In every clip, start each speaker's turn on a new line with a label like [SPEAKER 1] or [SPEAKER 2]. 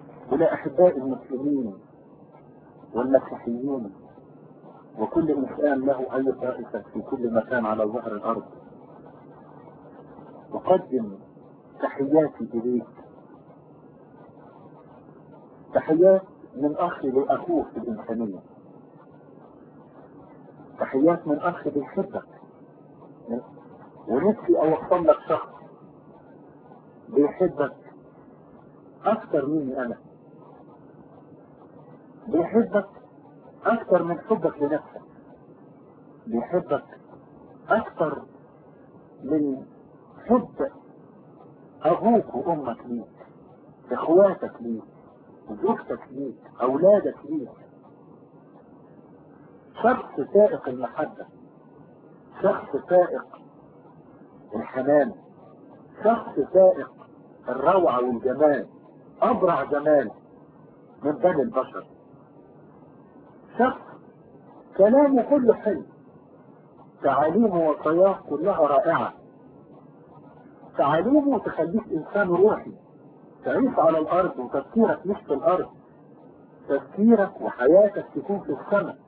[SPEAKER 1] إلى أحباء المسلمين والمسيحيين وكل إنسان له أي طائفة في كل مكان على ظهر الأرض أقدم تحياتي إليك تحيات من أخ لأخوه في الإنسانية تحيات من أخ بيحبك ونفسي أوصل لك شخص بيحبك أكثر مني أنا بيحبك أكثر من حبك لنفسك بيحبك أكثر من حب أبوك وأمك ليك إخواتك ليك زوجتك ليك أولادك ليك شخص سائق المحبة شخص سائق الحنان شخص سائق الروعة والجمال أبرع جمال من بني البشر شخص كلامه كله حلو تعاليمه وصياه كلها رائعة تعاليمه تخليك إنسان روحي تعيش على الأرض وتفكيرك مش في الأرض تفكيرك وحياتك تكون في السماء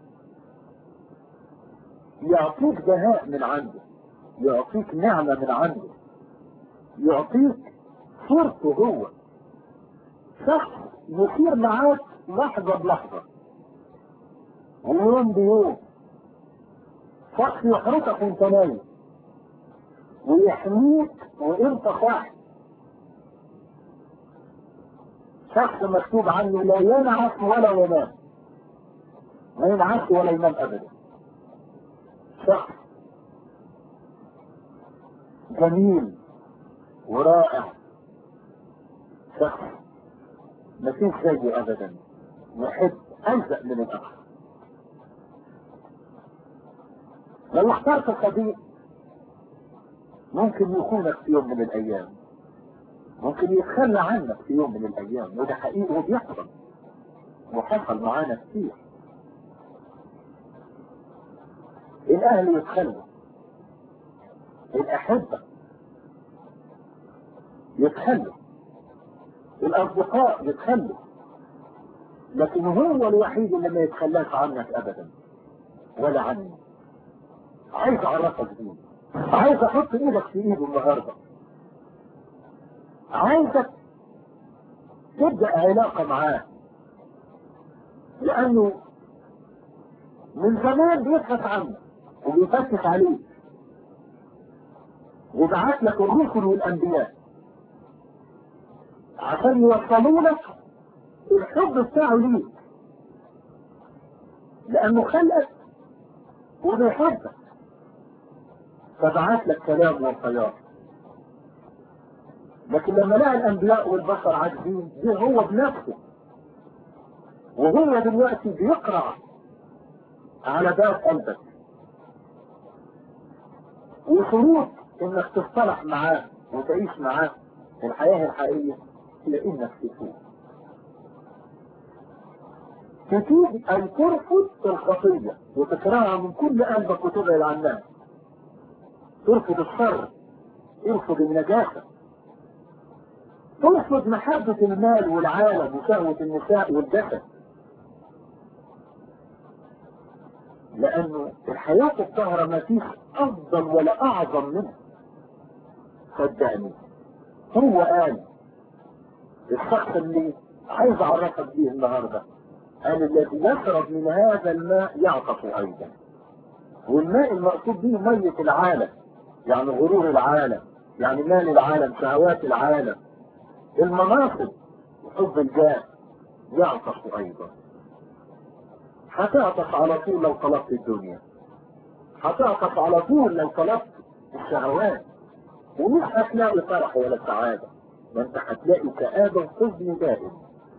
[SPEAKER 1] يعطيك دهاء من عنده يعطيك نعمة من عنده يعطيك صورته هو شخص يصير معاك لحظة بلحظة ويوم بيوم شخص يحرسك وانت نايم ويحميك وانت صاحي شخص مكتوب عنه لا ينعس ولا ينام ما ينعس ولا ينام ابدا شخص جميل ورائع شخص ما فيش زيه ابدا يحب الزق من الاخر لو اخترت صديق ممكن يخونك في يوم من الايام ممكن يتخلى عنك في يوم من الايام وده حقيقي وبيحصل وحصل معانا كتير الاهل يتخلوا الاحبه يتخلوا الاصدقاء يتخلوا لكن هو الوحيد اللي ما يتخلاش عنك ابدا ولا عني عايز اعرفك دي عايز احط ايدك في ايده النهارده عايزك تبدا علاقه معاه لانه من زمان بيبحث عنك وبيفتش عليك وبعت لك الرسل والانبياء عشان يوصلوا لك الحب بتاعه ليك لانه خلقك وبيحبك فبعت لك كلام وخيار لكن لما لقى الانبياء والبشر عاجزين جه هو بنفسه وهو دلوقتي بيقرع على باب قلبك وشروط انك تصطلح معاه وتعيش معاه في الحياة الحقيقية هي انك تتوب تتوب ان ترفض الخطية وتكرهها من كل قلبك وتبعد عنها ترفض الشر ترفض النجاسة ترفض محبة المال والعالم وشهوة النساء والجسد لأنه الحياة الطاهرة ما فيش أفضل ولا أعظم منها صدقني هو قال الشخص اللي عايز أعرفك بيه النهاردة قال الذي يشرب من هذا الماء يعطش أيضا والماء المقصود به مية العالم يعني غرور العالم يعني مال العالم شهوات العالم المناصب وحب الجاه يعطش ايضا هتعطش على طول لو طلبت الدنيا هتعطش على طول لو طلبت الشهوات ومش هتلاقي فرح ولا سعادة ما انت هتلاقي كآبة وحزن دائم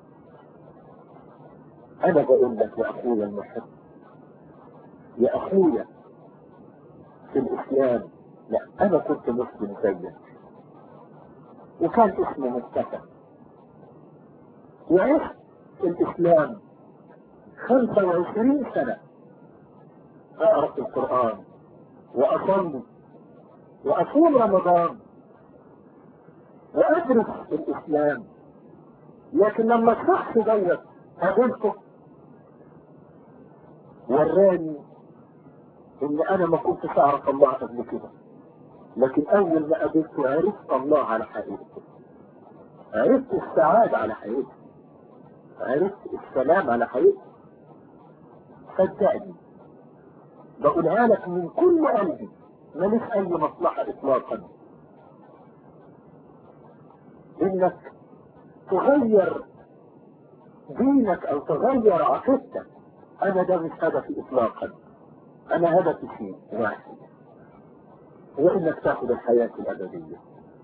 [SPEAKER 1] انا بقول لك يا اخويا المحب يا اخويا في الاسلام لا انا كنت مسلم زيك وكان اسمي مصطفى وعشت الاسلام خمسة وعشرين سنة اقرأ القرآن واصلي واصوم رمضان وادرس الاسلام لكن لما الشخص دوت قابلته وراني ان انا ما كنتش اعرف الله قبل كده لكن اول ما قابلته عرفت الله على حقيقته عرفت السعادة على حقيقته عرفت السلام على حقيقته صدقني بقولها لك من كل قلبي ماليش اي مصلحة اطلاقا انك تغير دينك او تغير عقيدتك انا ده مش هدفي اطلاقا انا هدفي شيء واحد هو انك تاخذ الحياة الابدية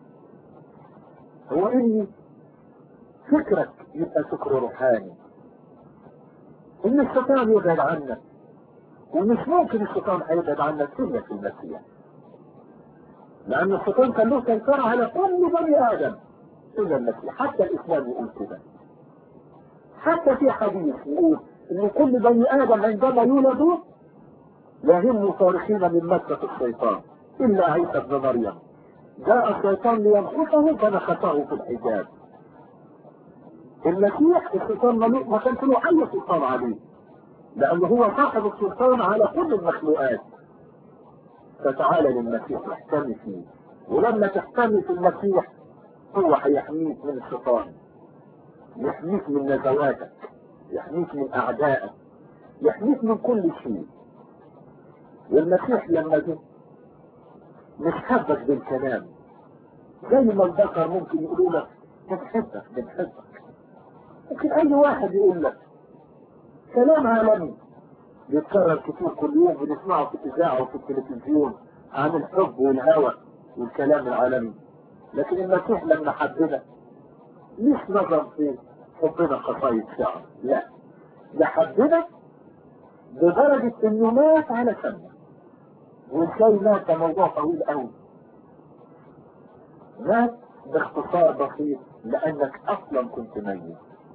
[SPEAKER 1] هو اني فكرك يبقى فكر روحاني ان الشيطان يبعد عنك ومش ممكن الشيطان هيبعد عنك الا في المسيح لان الشيطان كان له سيطرة على كل بني ادم الا المسيح حتى الاسلام يقول كده حتى في حديث يقول ان كل بني ادم عندما يولدوا يهم صارخين من مسة الشيطان الا عيسى ابن مريم جاء الشيطان لينخسه فنخسه في الحجاب المسيح الشيطان ما كانش له اي سلطان عليه لانه هو صاحب السلطان على كل المخلوقات فتعالى للمسيح احتمي فيه ولما تحتمي في المسيح هو هيحميك من الشيطان يحميك من نزواتك يحميك من اعدائك يحميك من كل شيء والمسيح لما جه مش حبك بالكلام زي ما البشر ممكن يقولوا لك بنحبك بنحبك لكن اي واحد يقول لك كلام عالمي بيتكرر كتير كل يوم بنسمعه في الاذاعه وفي التلفزيون عن الحب والهوى والكلام العالمي لكن المسيح لما حبنا مش نظر في حبنا قصايد شعر لا ده حبنا بدرجة انه مات على سنة وازاي مات ده موضوع طويل قوي مات باختصار بسيط لانك اصلا كنت ميت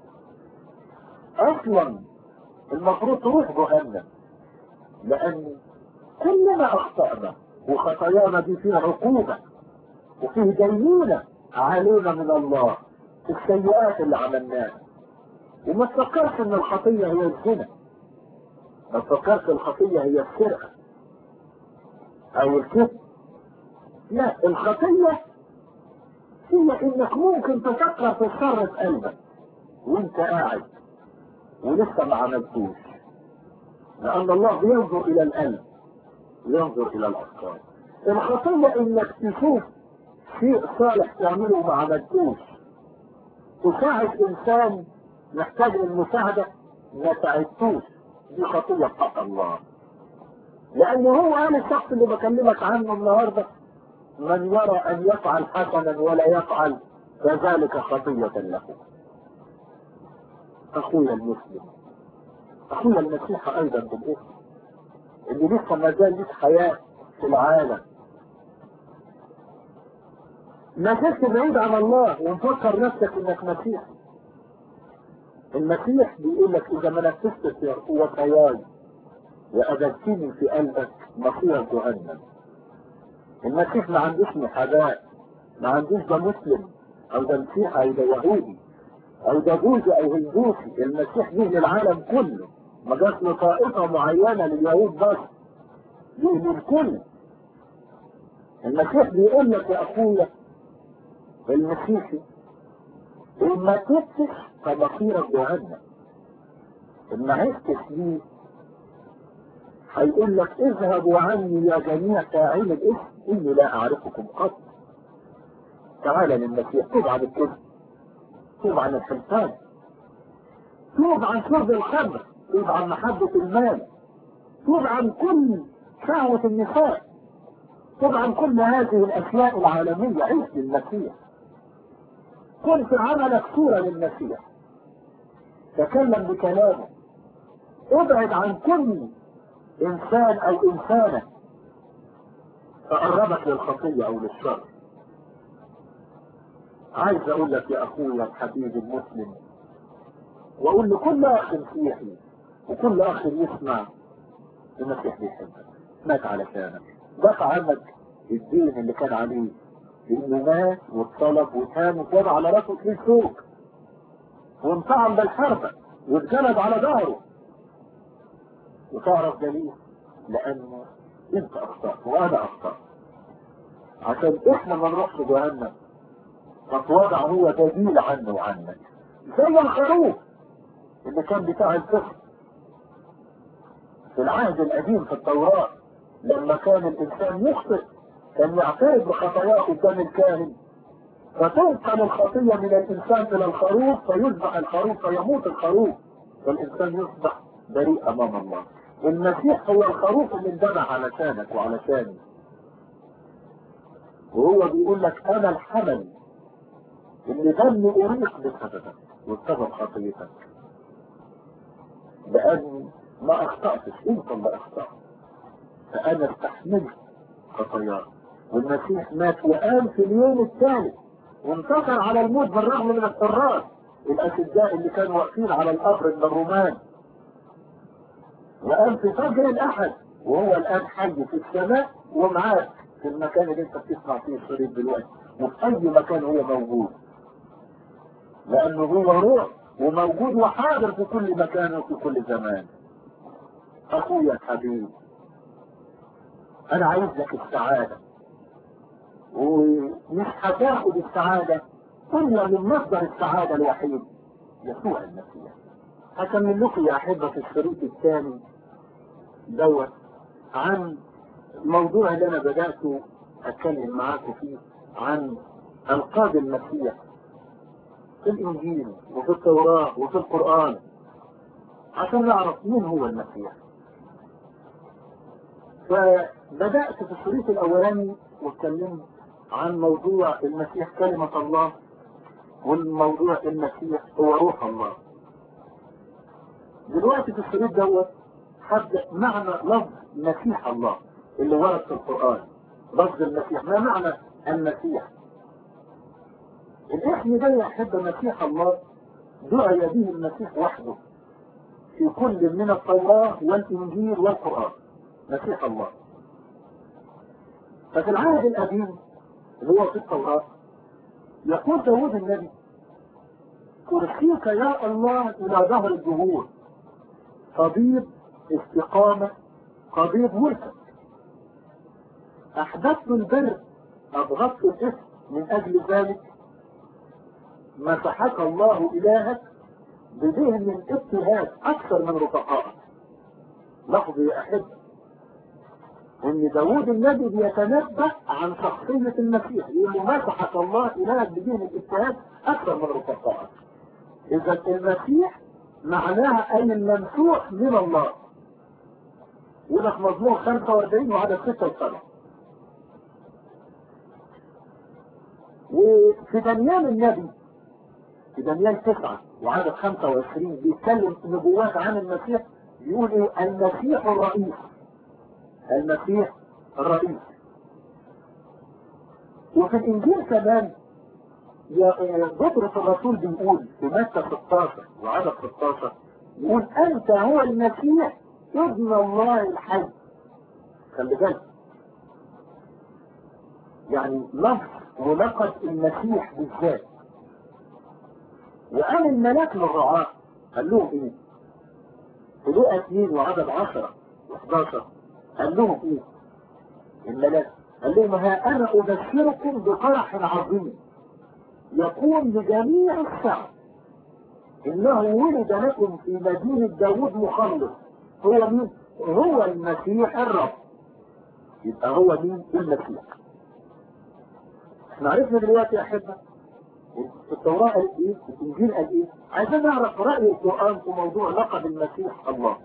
[SPEAKER 1] اصلا المفروض تروح جهنم لان كلنا اخطأنا وخطايانا دي فيها عقوبة وفيه دينونة علينا من الله في السيئات اللي عملناها وما تفكرش ان الخطية هي الزنا ما تفكرش الخطية هي السرقة او الكذب لا الخطية هي انك ممكن تفكر في الشر في قلبك وانت قاعد ولسه ما عملتوش لان الله بينظر الى القلب وينظر الى الافكار الخطية انك تشوف شيء صالح تعمله وما عملتوش تساعد انسان محتاج للمساعدة ما ساعدتوش دي خطية حق الله لأن هو أنا الشخص اللي بكلمك عنه النهاردة من يرى أن يفعل حسنا ولا يفعل فذلك خطية له أخويا المسلم أخويا المسيح أيضا بالاسم اللي لسه ما زال ليك حياة في العالم ما كنت بعيد عن الله ومفكر نفسك انك مسيحي المسيح بيقول لك اذا ما نفذتش وصاياي وأبدتني في قلبك مصير جهنم المسيح ما عندوش محاباة ما عندوش ده مسلم او ده مسيحي او ده يهودي او ده بوذي او هندوسي المسيح جه للعالم كله ما جاش لطائفة معينة لليهود بس جه للكل المسيح بيقول لك يا اخويا المسيحي إن ما تبتش فمصيرك جهنم إن ما عشتش ليه هيقول لك اذهبوا عني يا جميع فاعل الاسم اني لا اعرفكم قط تعال للمسيح توب عن الكذب توب عن الحلفان توب عن شرب الخمر توب عن محبة المال توب عن كل شهوة النساء توب عن كل هذه الاشياء العالمية عيش للمسيح كن في عملك صورة للمسيح تكلم بكلامه ابعد عن كل انسان او انسانة تقربك للخطية او للشر عايز اقول لك يا اخويا الحبيب المسلم واقول لكل اخ مسيحي وكل اخ يسمع المسيح بيحبك مات علشانك دفع عنك الدين اللي كان عليه لانه مات واتصلب وكان وكان على راسه في فوق وانطعم بالحربة واتجلد على ظهره وتعرف دليل لأنه أنت أخطأت وأنا أخطأت عشان إحنا ما نروحش جهنم فتوضع هو بديل عنه وعنك زي الخروف اللي كان بتاع الفقه في العهد القديم في التوراة لما كان الإنسان يخطئ كان يعترف بخطاياه قدام الكاهن فتنقل الخطية من الإنسان إلى الخروف فيذبح الخروف فيموت الخروف فالإنسان يصبح بريء أمام الله المسيح هو الخروف اللي انذبح علشانك وعلشاني وهو بيقول لك أنا الحمل اللي دمي أريق بسببك وبسبب خطيتك لأني ما أخطأتش أنت اللي أخطأت فأنا استحملت خطاياك والمسيح مات وقام في اليوم الثالث وانتصر على الموت بالرغم من اضطرار الأشداء اللي كانوا واقفين على القبر من الرومان وقام في فجر الأحد وهو الآن حي في السماء ومعاك في المكان اللي انت بتسمع فيه الشريط دلوقتي وفي أي مكان هو موجود لأنه هو روح وموجود وحاضر في كل مكان وفي كل زمان أخويا الحبيب أنا عايز لك السعادة ومش هتاخد السعادة إلا من مصدر السعادة الوحيد يسوع المسيح هكمل لكم يا أحبة في الشريط الثاني دوت عن الموضوع اللي أنا بدأت أتكلم معاكم فيه عن ألقاب المسيح في الإنجيل وفي التوراة وفي القرآن عشان نعرف مين هو المسيح فبدأت في الشريط الأولاني واتكلمت عن موضوع المسيح كلمة الله والموضوع المسيح هو روح الله دلوقتي في الشريط دوت هبدأ معنى لفظ مسيح الله اللي ورد في القرآن لفظ المسيح ما معنى المسيح الاسم ده يحب مسيح الله دعي به المسيح وحده في كل من التوراة والإنجيل والقرآن مسيح الله ففي العهد القديم اللي هو في التوراة يقول داود النبي أرسيك يا الله إلى ظهر الجمهور طبيب استقامة طبيب ملك أحدثت البر أبغضت الإثم من أجل ذلك مسحك الله إلهك بذهن ابتهاج أكثر من رفقائك لاحظوا يا أحب ان داوود النبي بيتنبأ عن شخصية المسيح يقول له مسحك الله إلهك بذهن الابتهاج أكثر من رفقائك إذا المسيح معناها أي الممسوح من الله وده في مزمور 45 وعدد 6 و7 وفي دانيال النبي في دانيال 9 وعدد 25 بيتكلم نبوات عن المسيح يقول ايه المسيح الرئيس المسيح الرئيس وفي الانجيل كمان بطرس الرسول بيقول في متى 16 وعدد 16 يقول انت هو المسيح ابن الله الحي خلي بالك يعني لفظ ولقب المسيح بالذات وقال الملاك للرعاة قال لهم ايه؟ في لقى 2 وعدد 10 و11 قال لهم ايه؟ الملاك قال لهم ها انا ابشركم بفرح عظيم يكون لجميع الشعب انه ولد لكم في مدينة داوود مخلص هو مين؟ هو المسيح الرب يبقى هو مين؟ المسيح احنا عرفنا دلوقتي يا احبه التوراة قال ايه؟ الانجيل قال ايه؟ عايزين نعرف رأي القرآن في موضوع لقب المسيح الله.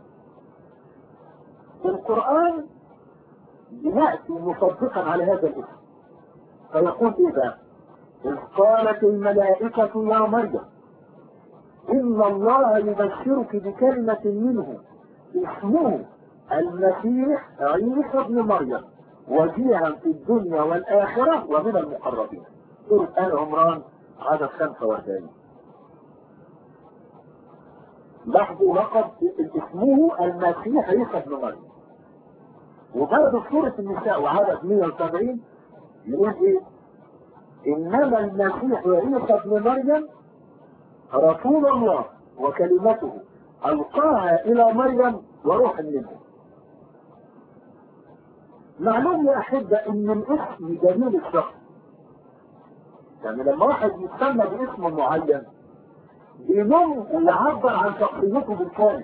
[SPEAKER 1] القرآن يأتي مصدقا على هذا الاسم. فيقول ايه بقى؟ إذ قالت الملائكة يا مريم إن الله يبشرك بكلمة منه اسمه المسيح عيسى ابن مريم وجيها في الدنيا والآخرة ومن المقربين. سورة آل عمران عدد 45 لاحظوا لقب اسمه المسيح عيسى ابن مريم وبرضه في سورة النساء وعدد 170 يقول ايه؟ انما المسيح عيسى ابن مريم رسول الله وكلمته ألقاها إلى مريم وروح منه معلوم يا أحبة إن الاسم دليل الشخص يعني لما واحد يتسمى باسم معين بينم ويعبر عن شخصيته بالكامل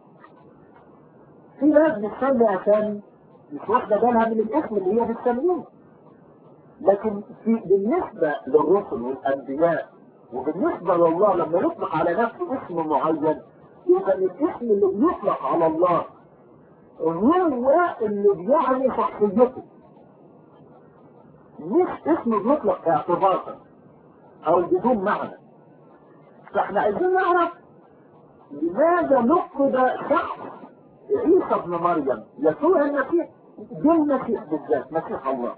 [SPEAKER 1] في ناس بتسمي أسامي مش واخدة بالها من الاسم اللي هي بتسميه لكن في بالنسبة للرسل والأنبياء وبالنسبة لله لما يطلق على نفسه اسم معين يبقى الاسم اللي بيطلق على الله هو اللي بيعني شخصيته مش اسم بيطلق اعتباطا او بدون معنى فاحنا عايزين نعرف لماذا نقصد شخص عيسى ابن مريم يسوع المسيح بالمسيح بالذات مسيح الله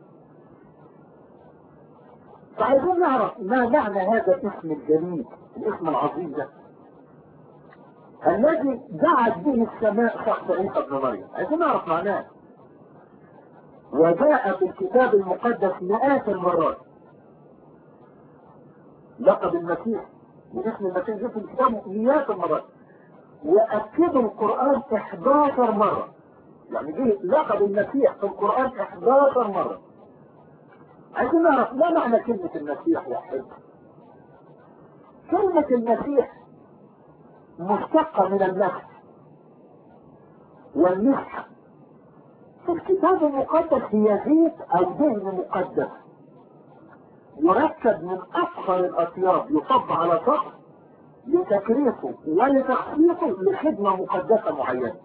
[SPEAKER 1] فعايزين نعرف ما معنى هذا الاسم الجليل الاسم العظيم ده الذي دعت به السماء شخص عيسى ابن مريم عايزين نعرف معناه وجاء في الكتاب المقدس مئات المرات لقب المسيح واسم المسيح جه في الكتاب مئات المرات وأكدوا القرآن 11 مرة يعني جه لقب المسيح في القرآن 11 مرة عايزين نعرف ما معنى كلمة المسيح يا حبيبي كلمة المسيح مشتقة من المسح والمسح في الكتاب المقدس هي زيت أو دهن مقدس يركب من أصغر الأطياب يصب على شخص لتكريسه ولتخصيصه لخدمة مقدسة معينة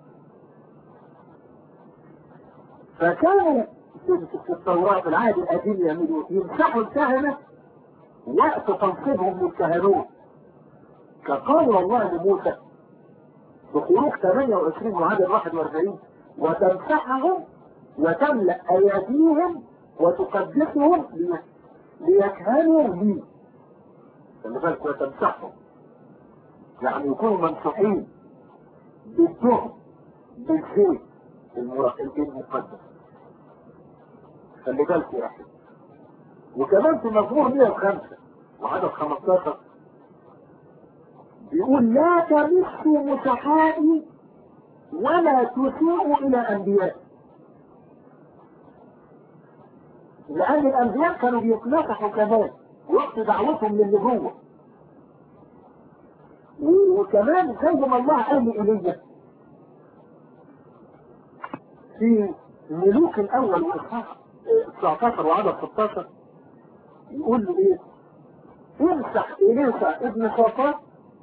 [SPEAKER 1] فكانوا في التوراة في العهد القديم يعملوا يمسحوا الكهنة وقت تنصيبهم للكهنوت كقول الله لموسى بخروج 28 وعدد 41 وتمسحهم وتملأ أيديهم وتقدسهم ليكهنوا لي خلي بالك وتمسحهم يعني يكونوا ممسوحين بالدهن بالزيت المرقبين المقدس خلي بالك يا اخي وكمان في مزمور 105 وعدد 15 بيقول لا تمسوا مسحائي ولا تسيئوا الى انبيائي لان الانبياء كانوا بيتناقحوا كمان وقت دعوتهم للنبوه وكمان زي ما الله قال لإيليا في ملوك الأول وإصحاح 19 وعدد 16 يقول له إيه؟ امسح إليسا ابن صفات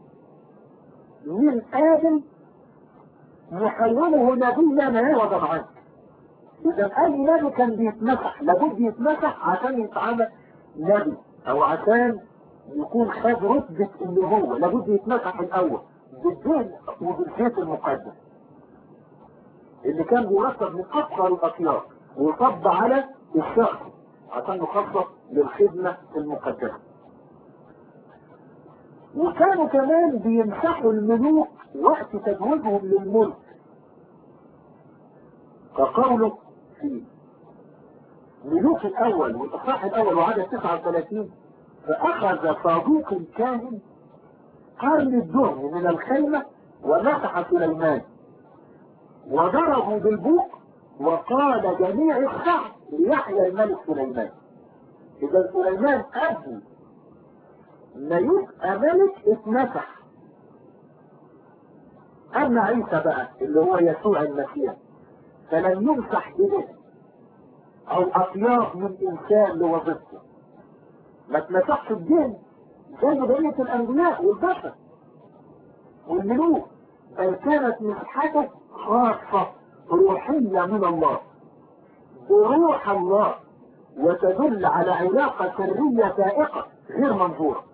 [SPEAKER 1] من آدم محوله نبيا عوضا عنه إذا أي نبي كان بيتمسح لابد يتمسح عشان يتعامل نبي أو عشان يكون خد رتبة النبوة لابد يتمسح الأول بالدين وبالزيت المقدس اللي كان بيرتب من أكثر الأطياف ويصب على الشخص عشان يخصص للخدمة المقدسة وكانوا كمان بيمسحوا الملوك وقت تزويجهم للملك كقوله في ملوك الأول والإصحاح الأول وعدد 39 فأخذ صادوق الكاهن قرن الدهن من الخيمة ومسح سليمان وضربوا بالبوق وقال جميع الشعب ليحيى الملك سليمان إذا سليمان قبل ما يبقى ملك اتمسح أما عيسى بقى اللي هو يسوع المسيح فلم يمسح به أو أطياف من إنسان لوظيفته ما اتمسحش الدين زي بقية الأنبياء والبشر والملوك بل كانت مسحته خاصة روحية من الله بروح الله وتدل على علاقة سرية سائقة غير منظورة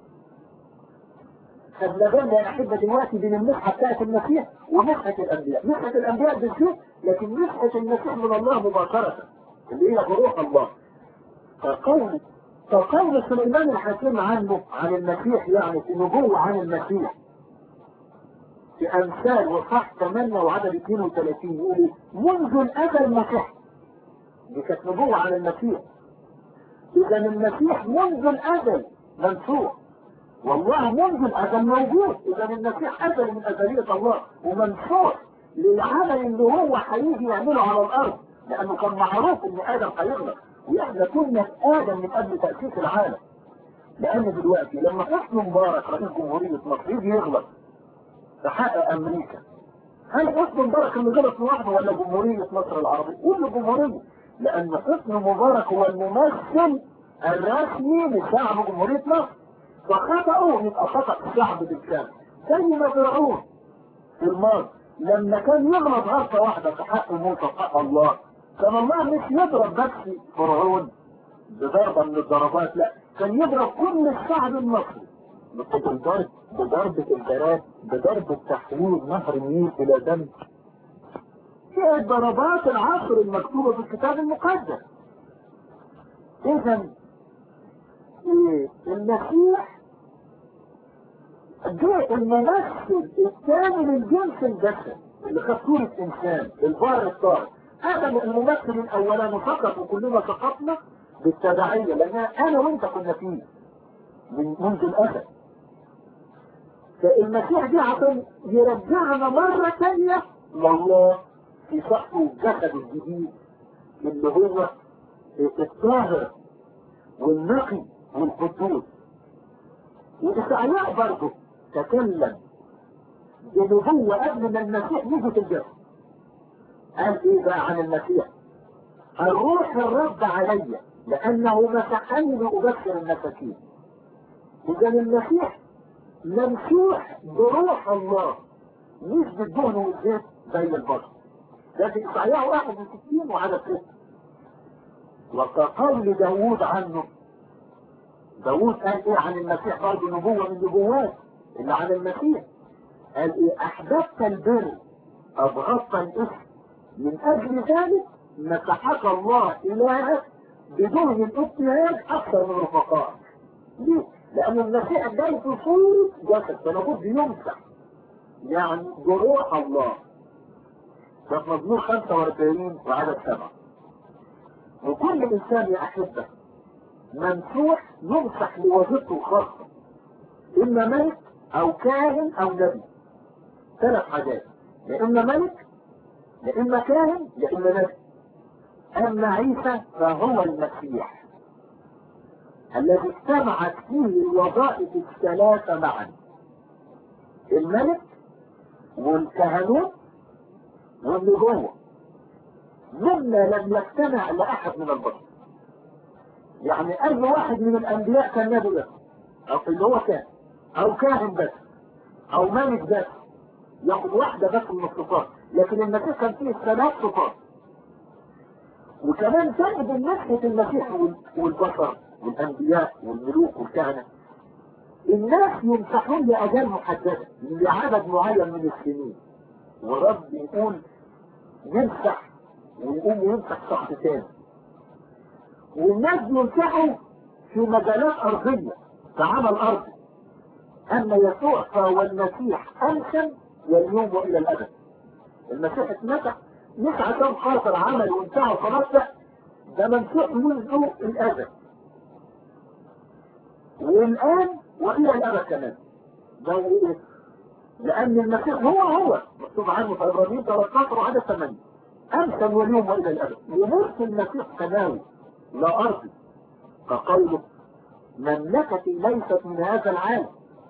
[SPEAKER 1] طب بالنا يا أحبة دلوقتي بين المسحة بتاعت المسيح ومسحة الأنبياء مسحة الأنبياء بالذات لكن مسحة المسيح من الله مباشرة اللي هي بروح الله فقول فقول سليمان الحكيم عنه عن المسيح يعني في نبوة عن المسيح في أمثال وصح 8 وعدد 32 يقول منذ الأزل مسيح دي كانت نبوة عن المسيح إذا المسيح منذ الأزل منصوح والله منذ الازل موجود اذا المسيح ازل من ازليه الله ومنصور للعمل اللي هو هيجي يعمله على الارض لانه كان معروف ان ادم هيغلط واحنا كنا في ادم من قبل تاسيس العالم لان دلوقتي لما حسني مبارك رئيس جمهوريه مصر يجي يغلط في حق امريكا هل حسني مبارك اللي غلط لوحده ولا جمهوريه مصر العربيه؟ كل جمهوريه لان حسني مبارك هو الممثل الرسمي لشعب جمهوريه مصر فخطأوا يبقى خطأ الشعب بالكامل زي ما فرعون في الماضي لما كان يغلط غلطة واحدة في حق موسى في حق الله كان الله مش يضرب بس فرعون بضربة من الضربات لا كان يضرب كل الشعب المصري بضرب بضربة الجراد بضربة تحويل نهر النيل إلى دم هي ضربات العصر المكتوبة في الكتاب المقدس إذا المسيح جاء الممثل الثاني للجنس البشري اللي خد صورة انسان البار الطارق هذا الممثل الاولاني فقط وكلنا سقطنا بالتبعية لان انا وانت كنا فيه من منذ الازل فالمسيح دي عشان يرجعنا مرة ثانية لله في شخصه الجسد الجديد اللي هو الطاهر والنقي والقدوس وإسرائيل برضه تكلم بنبوة قبل ما المسيح يجي في الجسد قال ايه بقى عن المسيح الروح الرب علي لانه مسحني لابشر المساكين اذا المسيح ممسوح بروح الله مش بالدهن والزيت زي البشر ده في إسرائيل 61 وعدد 6 وكقول داوود عنه داوود قال ايه عن المسيح برضه نبوة من النبوات اللي عن المسيح قال ايه احببت البر ابغضت الاثم من اجل ذلك مسحك الله الهك بدون الاجتهاد اكثر من رفقائك ليه؟ لان المسيح جاي في صورة جسد فلابد يمسح يعني بروح الله ده في مزمور 45 وعدد 7 وكل انسان يا احبه ممسوح يمسح لوظيفته الخاصه اما ملك او كاهن او نبي ثلاث حاجات يا اما ملك يا اما كاهن يا اما نبي اما عيسى فهو المسيح الذي اجتمعت فيه الوظائف الثلاثه معا الملك والكهنوت والنبوة مما لم يجتمع لأحد من البشر يعني أي واحد من الأنبياء كان نبي بس أو اللي هو كان أو كاهن بس أو ملك بس ياخد واحدة بس من الصفات لكن المسيح كان فيه ثلاث صفات وكمان فرق بين ناحية المسيح والبشر والأنبياء والملوك والكهنة الناس يمسحون لأجال محددة لعدد معين من السنين ورب يقول يمسح ويقوم يمسح شخص تاني والناس بيمسحوا في مجالات أرضية في عمل أرضي أما يسوع فهو المسيح أمسا واليوم وإلى الأبد المسيح اتمسح مش عشان خاطر عمل وانتهى خلاص لا ده ممسوح منذ الأزل والآن وإلى الأبد كمان ده إيه؟ لأن المسيح هو هو مكتوب عنه في إبراهيم 13 وعدد 8 أمسا واليوم وإلى الأبد وملك المسيح سماوي لا أرضي كقوله مملكتي ليست من هذا العالم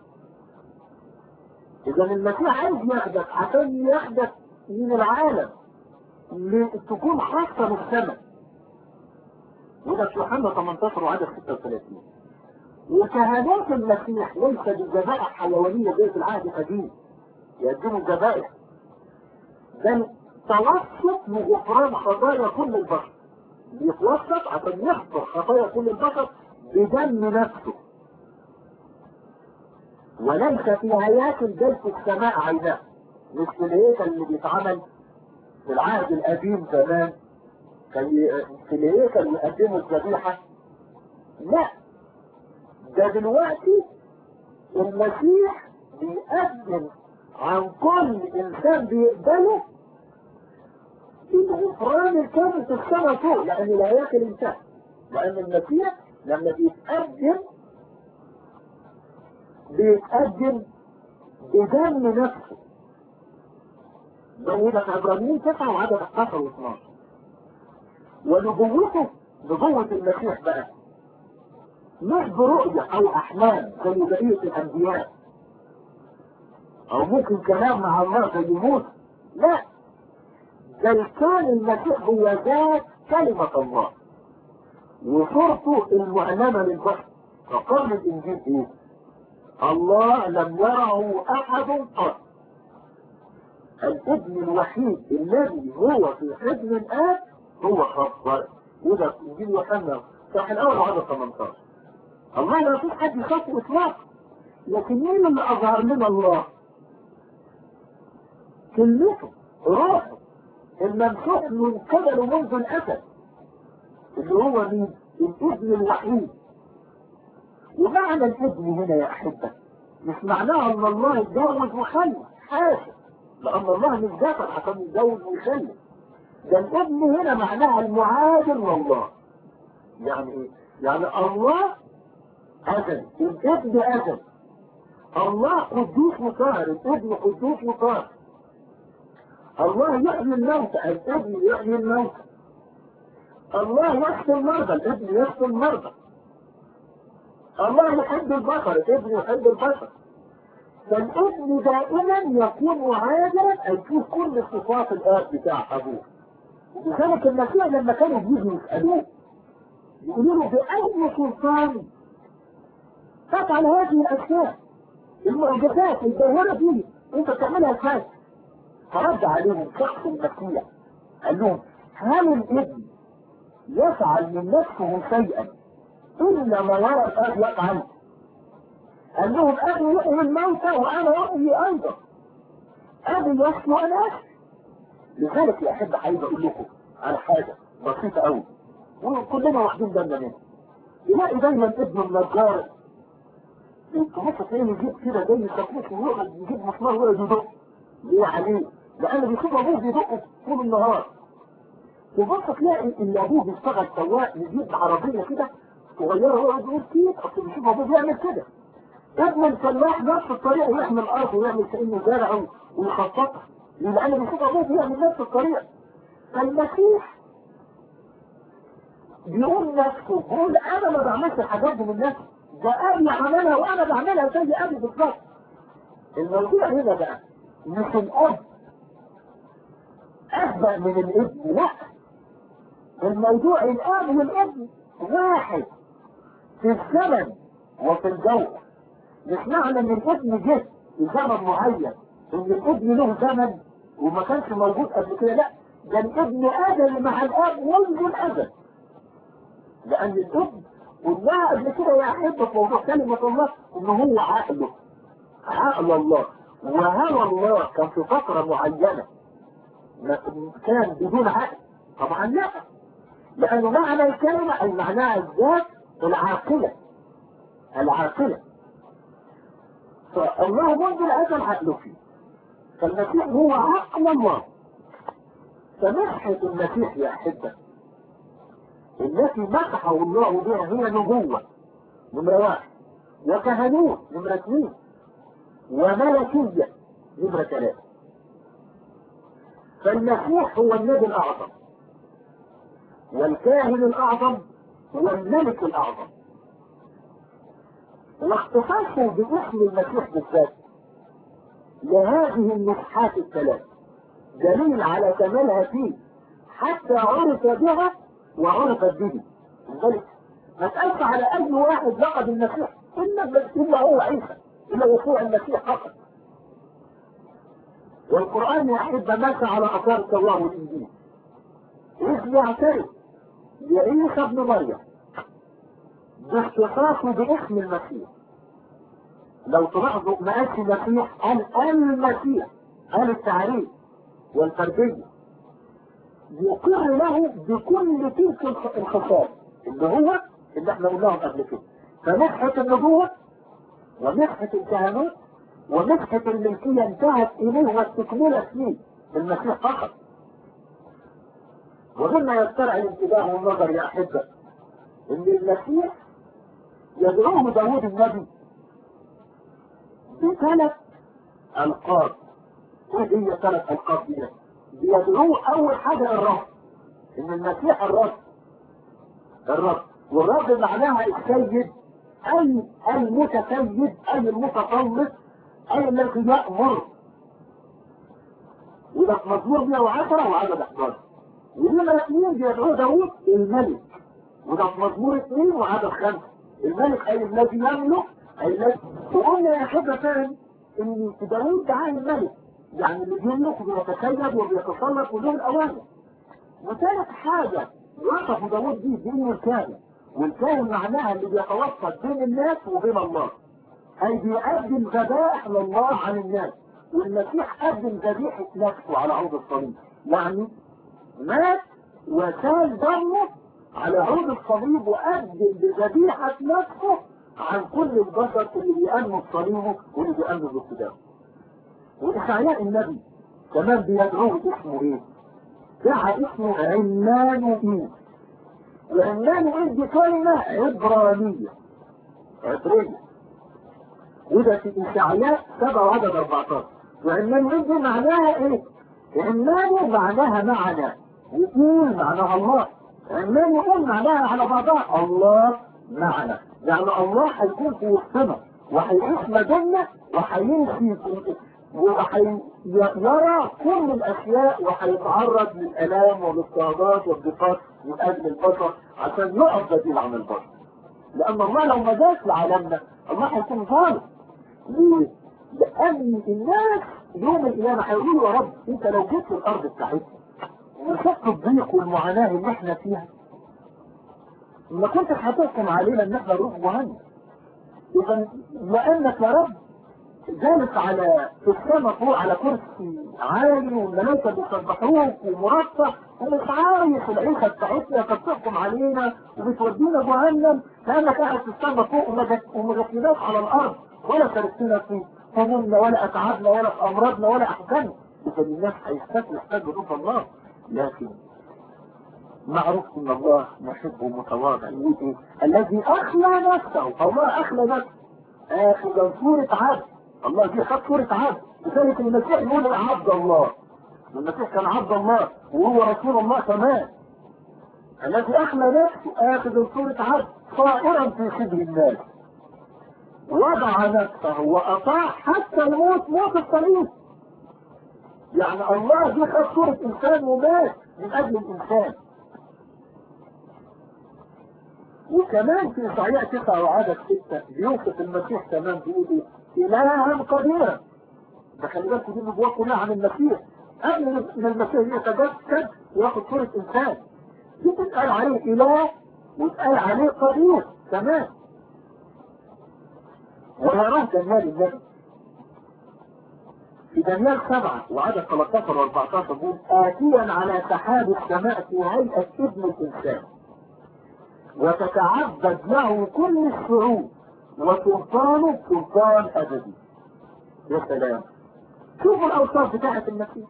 [SPEAKER 1] إذا المسيح عايز ياخدك عشان ياخدك من العالم لتكون خاصة بالسماء وده في يوحنا 18 وعدد 36 وكهنوت المسيح ليس بذبائح حيوانية زي في العهد القديم يقدموا ذبائح بل توسط لغفران خطايا كل البشر بيتوسط عشان يغفر خطايا كل البشر بدم نفسه وليس في هياكل بيت السماء عيناه مش في الهيكل اللي بيتعمل في العهد القديم زمان كان في الهيكل يقدموا الذبيحة لا ده دلوقتي المسيح بيقدم عن كل انسان بيقبله الغفران الكامل في السماء فوق لان الهياكل انتهى لان المسيح لما بيتقدم بيتقدم بدم نفسه زي ده في عبرانيين 9 وعدد 11 و12 ونبوته نبوة المسيح بقى مش برؤية او احلام زي بقية الانبياء او ممكن كلام مع الله زي موسى لا بل كان المسيح هو ذات كلمة الله وصورته المعلمة للبشر فقال الانجيل ايه الله لم يره احد قط الابن الوحيد الذي هو في حضن الاب هو خبر وده في انجيل يوحنا صح الاول وعدد 18 الله لا فيش حد يخافه اطلاقا لكن مين اللي اظهر لنا الله كلمته روحه الممسوح من قبله منذ الاسد اللي هو مين الابن الوحيد ومعنى الابن هنا يا احبه مش معناها ان الله يتجوز وخلف حاشا لان الله مش ذكر عشان يتجوز ويخلف ده الابن هنا معناها المعادل لله يعني ايه يعني الله ازل الابن ازل الله قدوس وطاهر الابن قدوس وطاهر الله يحيي الموتى الابن يحيي الموتى الله يشفي المرضى الابن يشفي المرضى الله يحب البشر الابن يحب البشر فالابن دائما يكون معادلا اي فيه كل صفات الاب بتاع ابوه لذلك المسيح لما كانوا بيجوا يسالوه يقولوا له باي سلطان تفعل هذه الاشياء المعجزات الجوهره دي انت بتعملها ازاي؟ فرد عليهم شخص المسيح قال لهم هل الابن يفعل من نفسه شيئا الا ما يرى الاب يفعل قال لهم ابي يحيي الموتى وانا احيي ايضا ابي يحيي وانا احيي لذلك يا احب عايز اقول لكم على حاجه بسيطه قوي وكلنا واخدين بالنا منها تلاقي دايما ابن النجار انت بص تلاقيه يجيب كده زي الشاكوش ويقعد يجيب مسمار ويقعد يدق ليه عليه؟ لأنه بيشوف أبوه بيدق طول النهار وبص تلاقي إن أبوه بيشتغل سواق يجيب عربية كده صغيرة ويقعد يقول كيف أصل بيشوف أبوه بيعمل كده ابن الفلاح نفس الطريقة يحمل الأرض ويعمل كأنه زارع ويخططها لأنه بيشوف أبوه بيعمل نفس الطريقة فالمسيح بيقول نفسه بيقول أنا ما بعملش الحاجات دي من نفسي ده أبي عملها وأنا بعملها زي أبي بالظبط الموضوع هنا بقى مش الأب أكبر من الابن لا الموضوع الأب والابن واحد في الزمن وفي الجو مش معنى ان الابن جه في زمن معين ان الابن له زمن وما كانش موجود قبل كده لا ده الابن ازل مع الاب منذ الازل لان الابن قلناها قبل كده يا احبه في موضوع كلمه الله ان هو عقله عقل الله وهوى الله كان في فتره معينه كان بدون عقل طبعا لا لانه معنى الكلمه اي معناها الذات العاقله العاقله فالله منذ الازل عقله فيه فالمسيح هو عقل الله فمسحة المسيح يا أحبة التي مسحه الله بها هي نبوة نمرة واحد وكهنوت نمرة اثنين وملكية نمرة ثلاثة فالمسيح هو النبي الأعظم والكاهن الأعظم هو الملك الأعظم واختصاصه باسم المسيح بالذات لهذه المسحات الثلاث دليل على كمالها فيه حتى عرف بها وعرفت به لذلك ما تقلش على اي واحد لقب المسيح الا الا هو عيسى الا يسوع المسيح فقط والقران يا احبه ماشي على اثار التوراه والانجيل اذ يعترف بعيسى ابن مريم باختصاصه باسم المسيح لو تلاحظوا مقاس المسيح قال المسيح قال التعريف والفردية يقر له بكل تلك الخصائص اللي هو اللي احنا قلناهم قبل كده فمسحة النبوة ومسحة الكهنوت ومسحة الملكية انتهت إليه واستكملت فيه المسيح فقط ومما يسترعي الانتباه والنظر يا أحبة إن المسيح يدعوه داوود النبي بثلاث القاب ايه هي ثلاث القاب دي بيدعوه اول حاجه الرب ان المسيح الرب الرب والرب معناها السيد اي المتسيد اي المتسلط اي الذي يامر وده في مزمور 110 وعدد 11 ولما الاثنين بيدعوه داوود الملك وده في مزمور 2 وعدد 5 الملك اي الذي يملك اي الذي وقلنا يا حاجه فاهم ان داوود دعاه الملك يعني اللي بيملك وبيتسيد وبيتسلط وله الاوامر وثالث حاجه وصفوا داوود دي بانه الكاهن والكاهن معناها اللي بيتوسط بين الناس وبين الله اي بيقدم ذبائح لله عن الناس والمسيح قدم ذبيحه نفسه على عود الصليب يعني مات وسال دمه على عود الصليب وقدم بذبيحه نفسه عن كل البشر اللي بيأمنوا بصليبه واللي بيأمنوا باقتدامه وإشعياء النبي كمان بيدعوه اسمه ايه؟ دعا اسمه عمانوئيل وعمانوئيل دي كلمة عبرانية عبرية وده في إشعياء 7 وعدد 14 وعمانوئيل دي معناها ايه؟ عمانو معناها معنا وإيل معناها الله عمانوئيل معناها على بعضها الله معنا يعني الله هيكون في وسطنا وهيعيش ما بيننا وهيمشي ويرى كل الاشياء وهيتعرض للالام والاضطهادات والضيقات من اجل البشر عشان يقف بديل عن البشر لان الله لو ما جاش لعالمنا الله هيكون ظالم ليه؟ لان الناس يوم القيامه هيقولوا يا رب انت لو جيت الارض بتاعتنا وشفت الضيق والمعاناه اللي احنا فيها ما كنتش هتحكم علينا ان احنا نروح جهنم اذا لانك يا رب جالس على في السماء فوق على كرسي عالي والملائكه بيسبحوك ومرفه ومش عايش العيشه بتاعتنا فبتحكم علينا وبتودينا جهنم كانك قاعد في السماء فوق وما جاتلناش على الارض ولا شاركتنا في همومنا ولا اتعابنا ولا في امراضنا ولا احزاننا اذا الناس هيحتاجوا يحتاجوا روح الله لكن معروف ان الله محب متواضع يقول ايه الذي اخلى نفسه الله اخلى نفسه اخذ صورة عبد الله دي خد صورة عبد لذلك المسيح يقول عبد الله المسيح كان عبد الله وهو رسول الله كمان الذي اخلى نفسه اخذ صورة عبد صائرا في شبه الناس وضع نفسه واطاع حتى الموت موت الصليب يعني الله دي خد صورة انسان ومات من اجل الانسان وكمان في إشعياء 9 وعدد 6 بيوصف المسيح كمان بيقول ايه؟ إلها قديرا ده خلي بالكم دي النبوات كلها عن المسيح قبل ما المسيح يتجسد وياخد صورة إنسان دي بتتقال عليه إله وتقال عليه قدير كمان ويراه دانيال النبي في دانيال 7 وعدد 13 و 14 بيقول آتيا على سحاب السماء في هيئة ابن الإنسان وتتعبد له كل الشعوب وسلطانه سلطان ابدي يا سلام شوفوا الاوصاف بتاعه المسيح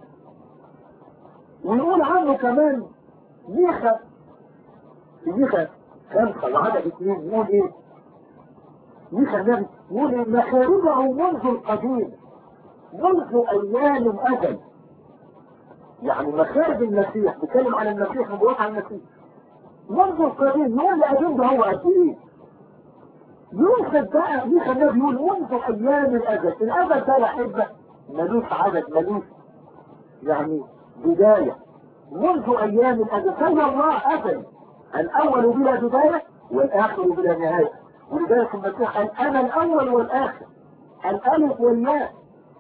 [SPEAKER 1] ونقول عنه كمان ميخا في ميخا خمسة وعدد اثنين يقول ايه ميخا النبي يقول ايه مخارجه منذ القديم منذ ايام ازل يعني مخارج المسيح بيتكلم عن المسيح نبوات عن المسيح منذ القديم يقول القديم ده هو قد ايه؟ يوسف بقى مش النبي يقول منذ ايام الاجل، الاجل ده يا احبه ملوش عدد ملوش يعني بدايه منذ ايام الاجل كان الله ازل الاول بلا بدايه والاخر بلا نهايه ولذلك المسيح قال انا الاول والاخر الالف والياء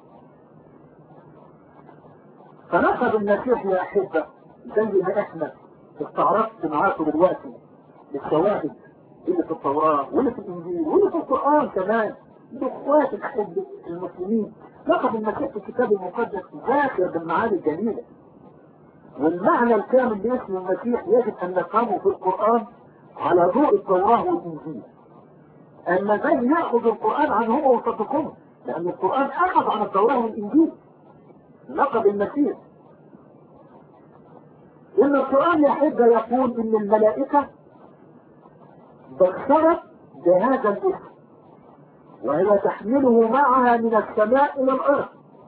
[SPEAKER 1] فنقض المسيح يا احبه زي ما احنا استعرضت معاكم دلوقتي الشواهد اللي في التوراة واللي في الإنجيل واللي في القرآن كمان بإخوات الحب المسلمين لقد المسيح في الكتاب المقدس ذاكر بالمعاني الجميلة والمعنى الكامل لاسم المسيح يجب أن نفهمه في القرآن على ضوء التوراة والإنجيل أما زي يأخذ القرآن عنهم ويصدقهم لأن القرآن أخذ عن التوراة والإنجيل لقب المسيح إن القرآن يحب يقول إن الملائكة بشرت بهذا الاسم وهي تحمله معها من السماء الى الارض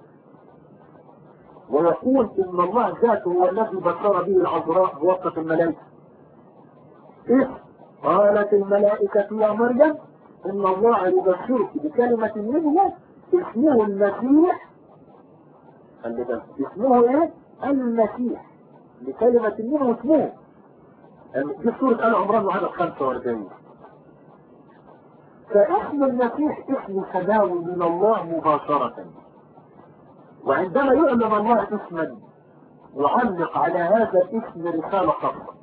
[SPEAKER 1] ويقول ان الله ذاته هو الذي بشر به العذراء بواسطه الملائكه إذ قالت الملائكة يا مريم إن الله يبشرك بكلمة منه اسمه المسيح خلي بالك اسمه إيه؟ المسيح بكلمة منه اسمه دي سورة آل عمران وعدد 45 فاسم المسيح اسم سماوي من الله مباشرة وعندما يعلم الله اسما يعلق على هذا الاسم رسالة خاصة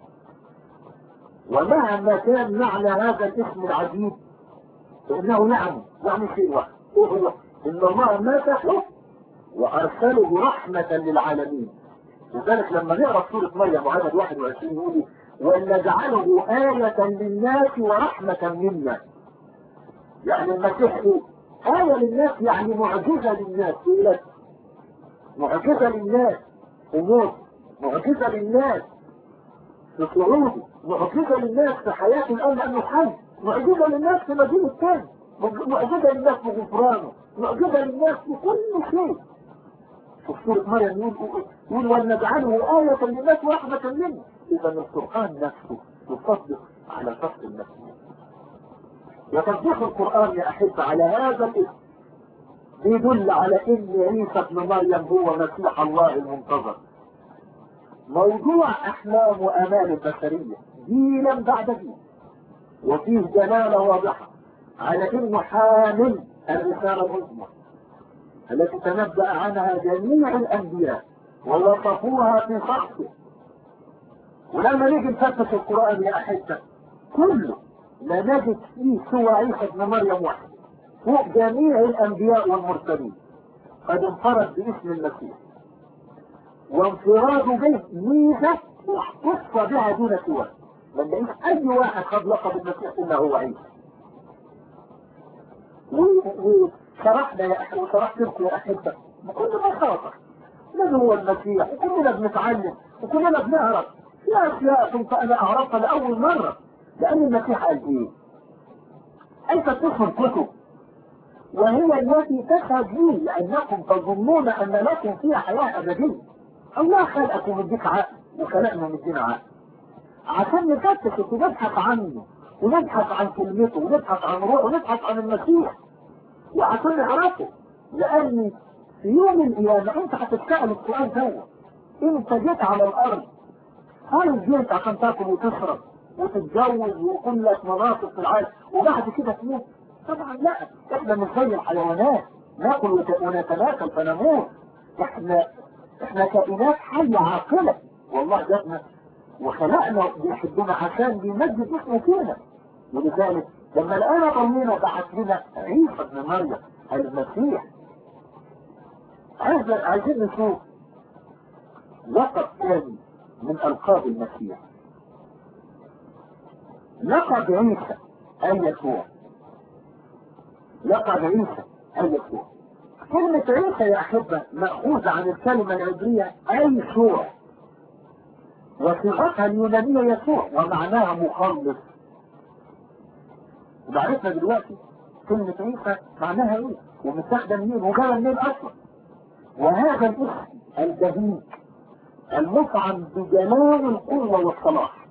[SPEAKER 1] ومهما كان معنى هذا الاسم العجيب فإنه يعني يعني شيء واحد وهو إن الله مسحه وأرسله رحمة للعالمين لذلك لما نقرأ سورة مريم وعدد 21 يقول ولنجعله آية للناس ورحمة منا يعني المسيح إيه؟ آية للناس يعني معجزة للناس يقول معجزة للناس أمور معجزة للناس في صعوده معجزة للناس في حياته الآن لأنه حي معجزة للناس في مدينة الثاني معجزة للناس في غفرانه معجزة للناس في كل شيء في سورة مريم يقول يقول ولنجعله آية للناس ورحمة منا إذا القرآن نفسه يصدق على فصل النفس وتصديق القرآن يا أحبة على هذا الاسم بيدل على ان عيسى ابن مريم هو مسيح الله المنتظر موضوع احلام وامال البشريه جيلا بعد جيل وفيه دلاله واضحه على انه حامل الرساله العظمى التي تنبأ عنها جميع الانبياء ووصفوها في شخصه ولما نيجي نفتش القران يا احبه كله لا نجد فيه سوى عيسى ابن مريم وحده فوق جميع الانبياء والمرسلين قد انفرد باسم المسيح وانفراده به ميزه اختص بها دون سواه ما نلاقيش اي واحد قد لقب المسيح الا هو عيسى وشرحنا يا اخي وشرحت لكم يا احبه بكل بساطه من هو المسيح وكلنا بنتعلم وكلنا بنعرف في اشياء كنت انا اعرفها لاول مره لان المسيح قال ايه؟ انت تفهم كتب وهي التي تشهد لي لانكم تظنون ان لكم فيها حياه ابديه الله خلقكم ومديك عقل وخلقنا ومدينا عقل عشان نفتش ونبحث عنه ونبحث عن كلمته ونبحث عن روحه ونبحث عن المسيح وعشان نعرفه لان في يوم القيامة انت هتتسأل السؤال ده انت جيت على الارض هل جيت عشان تاكل وتشرب وتتجوز ويكون لك مناصب في العالم وبعد كده تموت طبعا لا احنا مش زي الحيوانات ناكل ونتناكل فنموت احنا احنا كائنات حية عاقلة والله جاتنا وخلقنا بيحبنا عشان بيمجد اسمه فينا ولذلك لما لقانا ضمينا بعت لنا عيسى ابن مريم المسيح عايز عايزين نشوف لقب ثاني من القاب المسيح لقب عيسى اي يسوع لقب عيسى اي يسوع كلمة عيسى يا أحبة مأخوذة عن الكلمة العبرية أي سوع وصيغتها اليونانية يسوع ومعناها مخلص وعرفنا دلوقتي كلمة عيسى معناها ايه ومتاخدة منين وجاية منين أصلا وهذا الاسم البهيج المطعم بجمال القوة والصلاح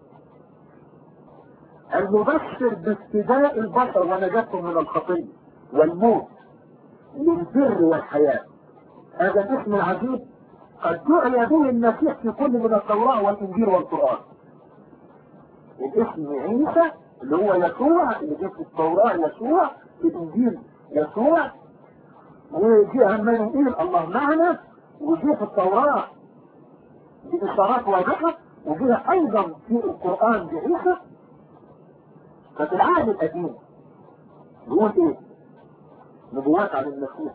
[SPEAKER 1] المبشر بافتداء البشر ونجاتهم من الخطية والموت للبر والحياة هذا الاسم العجيب قد دعي به المسيح في كل من التوراة والإنجيل والقرآن الاسم عيسى اللي هو يسوع اللي جه في التوراة يسوع في الإنجيل يسوع وجه عمانوئيل الله معنا وجه في التوراة بإشارات واضحة وجه أيضا في القرآن بعيسى ففي العهد القديم يقول إيه؟ نبوات عن المسيح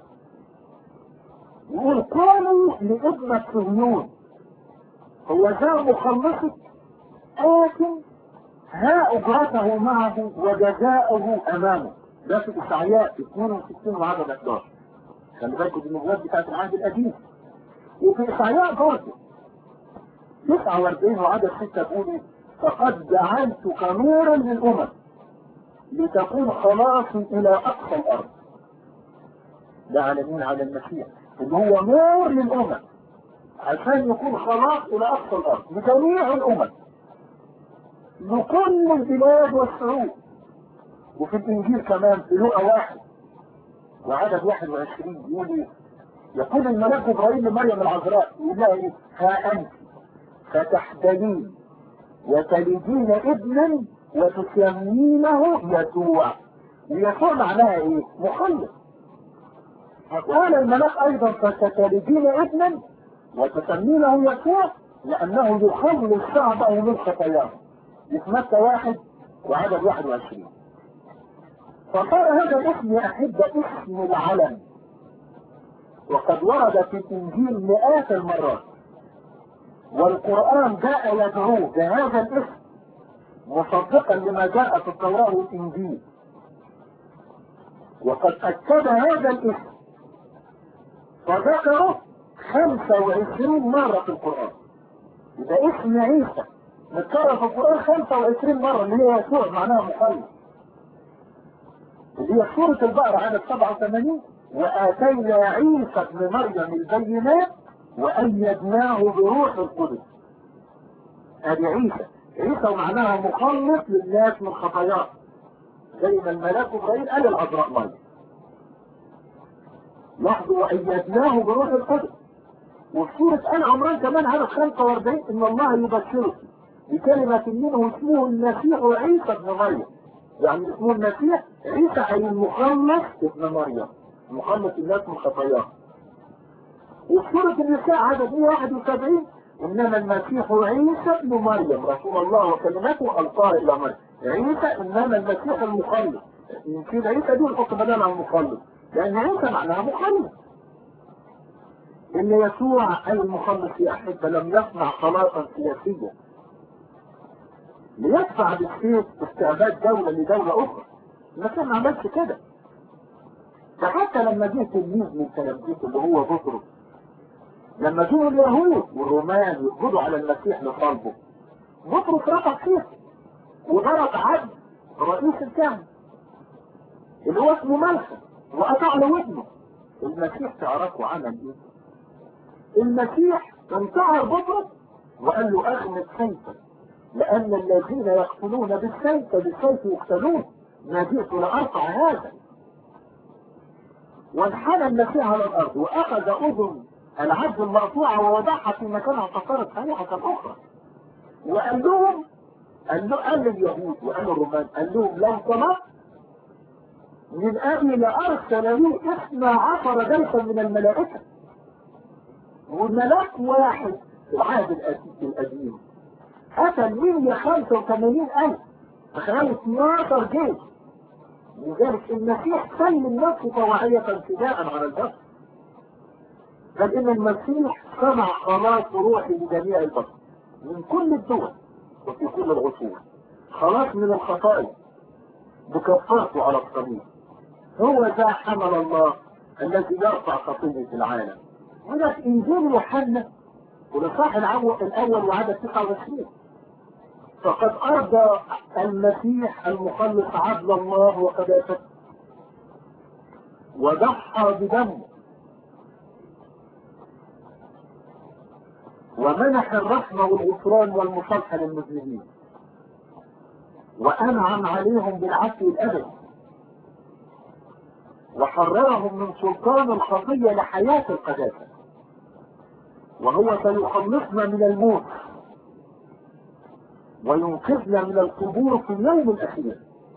[SPEAKER 1] يقول قالوا لابنة صهيون هو ذا مخلصك آت ها أجرته معه وجزاؤه أمامه ده في إشعياء 62 وعدد 11 خلي بالكم دي النبوات بتاعت العهد القديم وفي إشعياء برضه 49 وعدد 6 تقول فقد جعلتك نورا للأمم لتكون خلاص الى اقصى الارض ده على مين على المسيح اللي هو نور للامم عشان يكون خلاص الى اقصى الارض لجميع الامم لكل البلاد والشعوب وفي الانجيل كمان في لقا واحد وعدد 21 يقول ايه؟ يقول الملاك ابراهيم لمريم العذراء يقول لها ايه؟ ها انت فتحتلين وتلدين ابنا وتسمينه يسوع ويسوع معناها ايه؟ مخلص وقال الملاك ايضا فستلدين ابنا وتسمينه يسوع لانه يخلص شعبه من خطاياه في متى واحد وعدد 21 فصار هذا الاسم يا احبه اسم العلم وقد ورد في الانجيل مئات المرات والقران جاء يدعوه بهذا الاسم مصدقا لما جاء في التوراه والانجيل وقد اكد هذا الاسم فذكره 25 مرة في القرآن يبقى اسم عيسى متكرر في القرآن 25 مرة اللي هي يسوع معناها مخلص اللي هي سورة البقرة عدد 87 وآتينا عيسى ابن مريم البينات وأيدناه بروح القدس ادي عيسى عيسى معناها مخلص للناس من خطاياهم زي ما الملاك ابراهيم قال العذراء مريم لاحظوا وأيدناه بروح القدس وفي سورة آل عمران كمان عدد 45 إن الله يبشرك بكلمة منه اسمه المسيح عيسى ابن مريم يعني اسمه المسيح عيسى أي المخلص ابن مريم مخلص الناس من خطاياهم وفي سورة النساء عدد 171 إنما المسيح عيسى ابن مريم رسول الله وكلمته ألقاها إلى مريم عيسى إنما المسيح المخلص يمكن عيسى دي نحط بدل عن المخلص لأن عيسى معناها مخلص إن يسوع أي المخلص يا أحبة لم يصنع خلاصا سياسيا ليدفع بالسيف استعباد دولة لدولة أخرى المسيح ما عملش كده فحتى لما جه تلميذ من تلاميذه اللي هو بطرس لما جه اليهود والرومان يقبضوا على المسيح لصلبه بطرس رفع سيف وضرب عبد رئيس الكهنة اللي هو اسمه ملحم وقطع له ودنه المسيح تعرفوا عمل ايه؟ المسيح انتهر بطرس وقال له اغمد سيفك لان الذين يقتلون بالسيف بالسيف يقتلون ما جئت لارفع هذا وانحنى المسيح على الارض واخذ اذن العبد المقطوعه ووضعها في مكانها فصارت صحيحه اخرى وقال لهم قال له قال لليهود وقال للرومان قال لهم لو طلبت من ابي لارسل لي اثنى عشر جيشا من الملائكه وملاك واحد في العهد القديم قتل 185 ألف تخيل 12 جيش لذلك المسيح سلم نفسه طوعية ابتداء على البشر بل إن المسيح صنع خلاص روحي لجميع البشر من كل الدول وفي كل العصور خلاص من الخطايا بكفارته على الصليب هو ذا حمل الله الذي يرفع خطية العالم هنا في انجيل يوحنا والاصحاح الاول وعدد 29 فقد ارضى المسيح المخلص عدل الله وقداسته وضحى بدمه ومنح الرحمة والغفران والمصالحة للمذنبين وأنعم عليهم بالعفو الأبدي وحررهم من سلطان الخطية لحياة القداسة وهو سيخلصنا من الموت وينقذنا من القبور في اليوم الأخير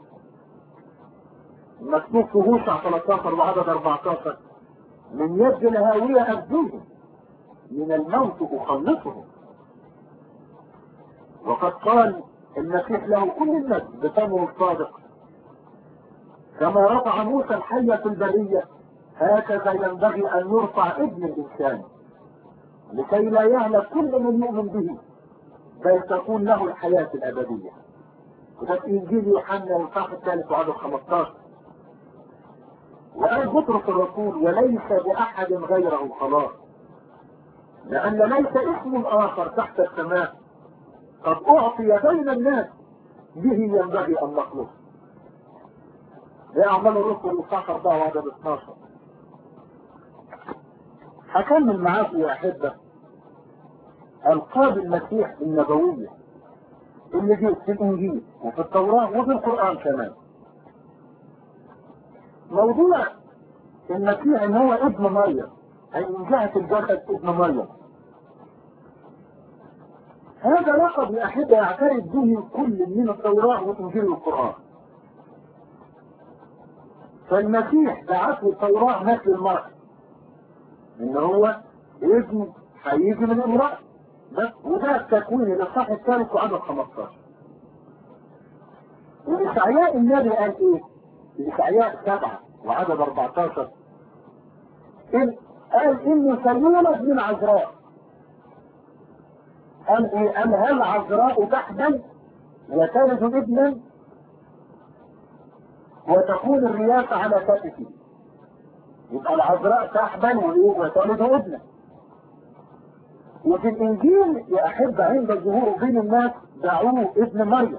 [SPEAKER 1] مكتوب في هوشع 13 وعدد 14 من يد الهاوية أبدوهم من الموت أخلصهم وقد قال المسيح له كل الناس بفمه الصادق كما رفع موسى الحية في البرية هكذا ينبغي أن يرفع ابن الإنسان لكي لا يهلك كل من يؤمن به بل تكون له الحياة الأبدية وده في إنجيل يوحنا الإصحاح الثالث وعدد 15 وقال بطرس الرسول وليس بأحد غيره خلاص لأن ليس اسم آخر تحت السماء قد أعطي بين الناس به ينبغي أن نخلص لأعمال الرسل الإصحاح 4 وعدد 12 هكمل معاكم يا أحبة ألقاب المسيح النبوية اللي جت في الإنجيل وفي التوراة وفي القرآن كمان موضوع المسيح ان هو ابن مريم اي من جهة الجسد ابن مريم هذا لقب يا احبة يعترف به كل من التوراة والانجيل والقرآن فالمسيح دعته التوراة مثل المرأة ان هو ابن هيجي من امرأة بس وده التكوين الاصحاح الثالث وعدد 15 وإشعياء النبي قال ايه؟ في إشعياء سبعة وعدد 14 إن قال إني سيولد من عذراء قال إيه؟ قال هل عذراء تحمل وتلد ابنا وتكون الرياسة على كتفه يبقى العذراء تحمل وإيه؟ وتلد ابنا وفي الإنجيل يا أحب عند ظهوره بين الناس دعوه ابن مريم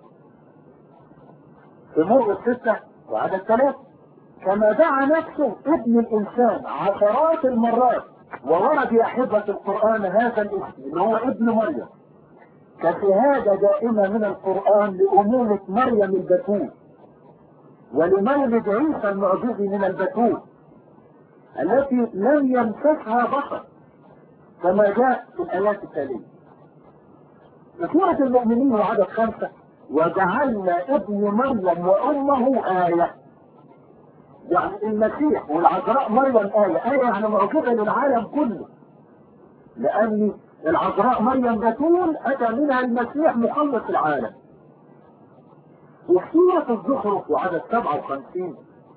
[SPEAKER 1] في مرة ستة وعدد ثلاثة كما دعا نفسه ابن الإنسان عشرات المرات وورد يا أحبة القرآن هذا الاسم اللي هو ابن مريم كشهادة دائمة من القرآن لأمومة مريم البتول ولمولد عيسى المعجز من البتول التي لم يمسسها بشر كما جاء في الآيات التالية في سورة المؤمنين وعدد خمسة وجعلنا ابن مريم وامه آية يعني المسيح والعذراء مريم آية آية يعني معجزة للعالم كله لأن العذراء مريم بتول أتى منها المسيح مخلص العالم وفي سورة الزخرف وعدد 57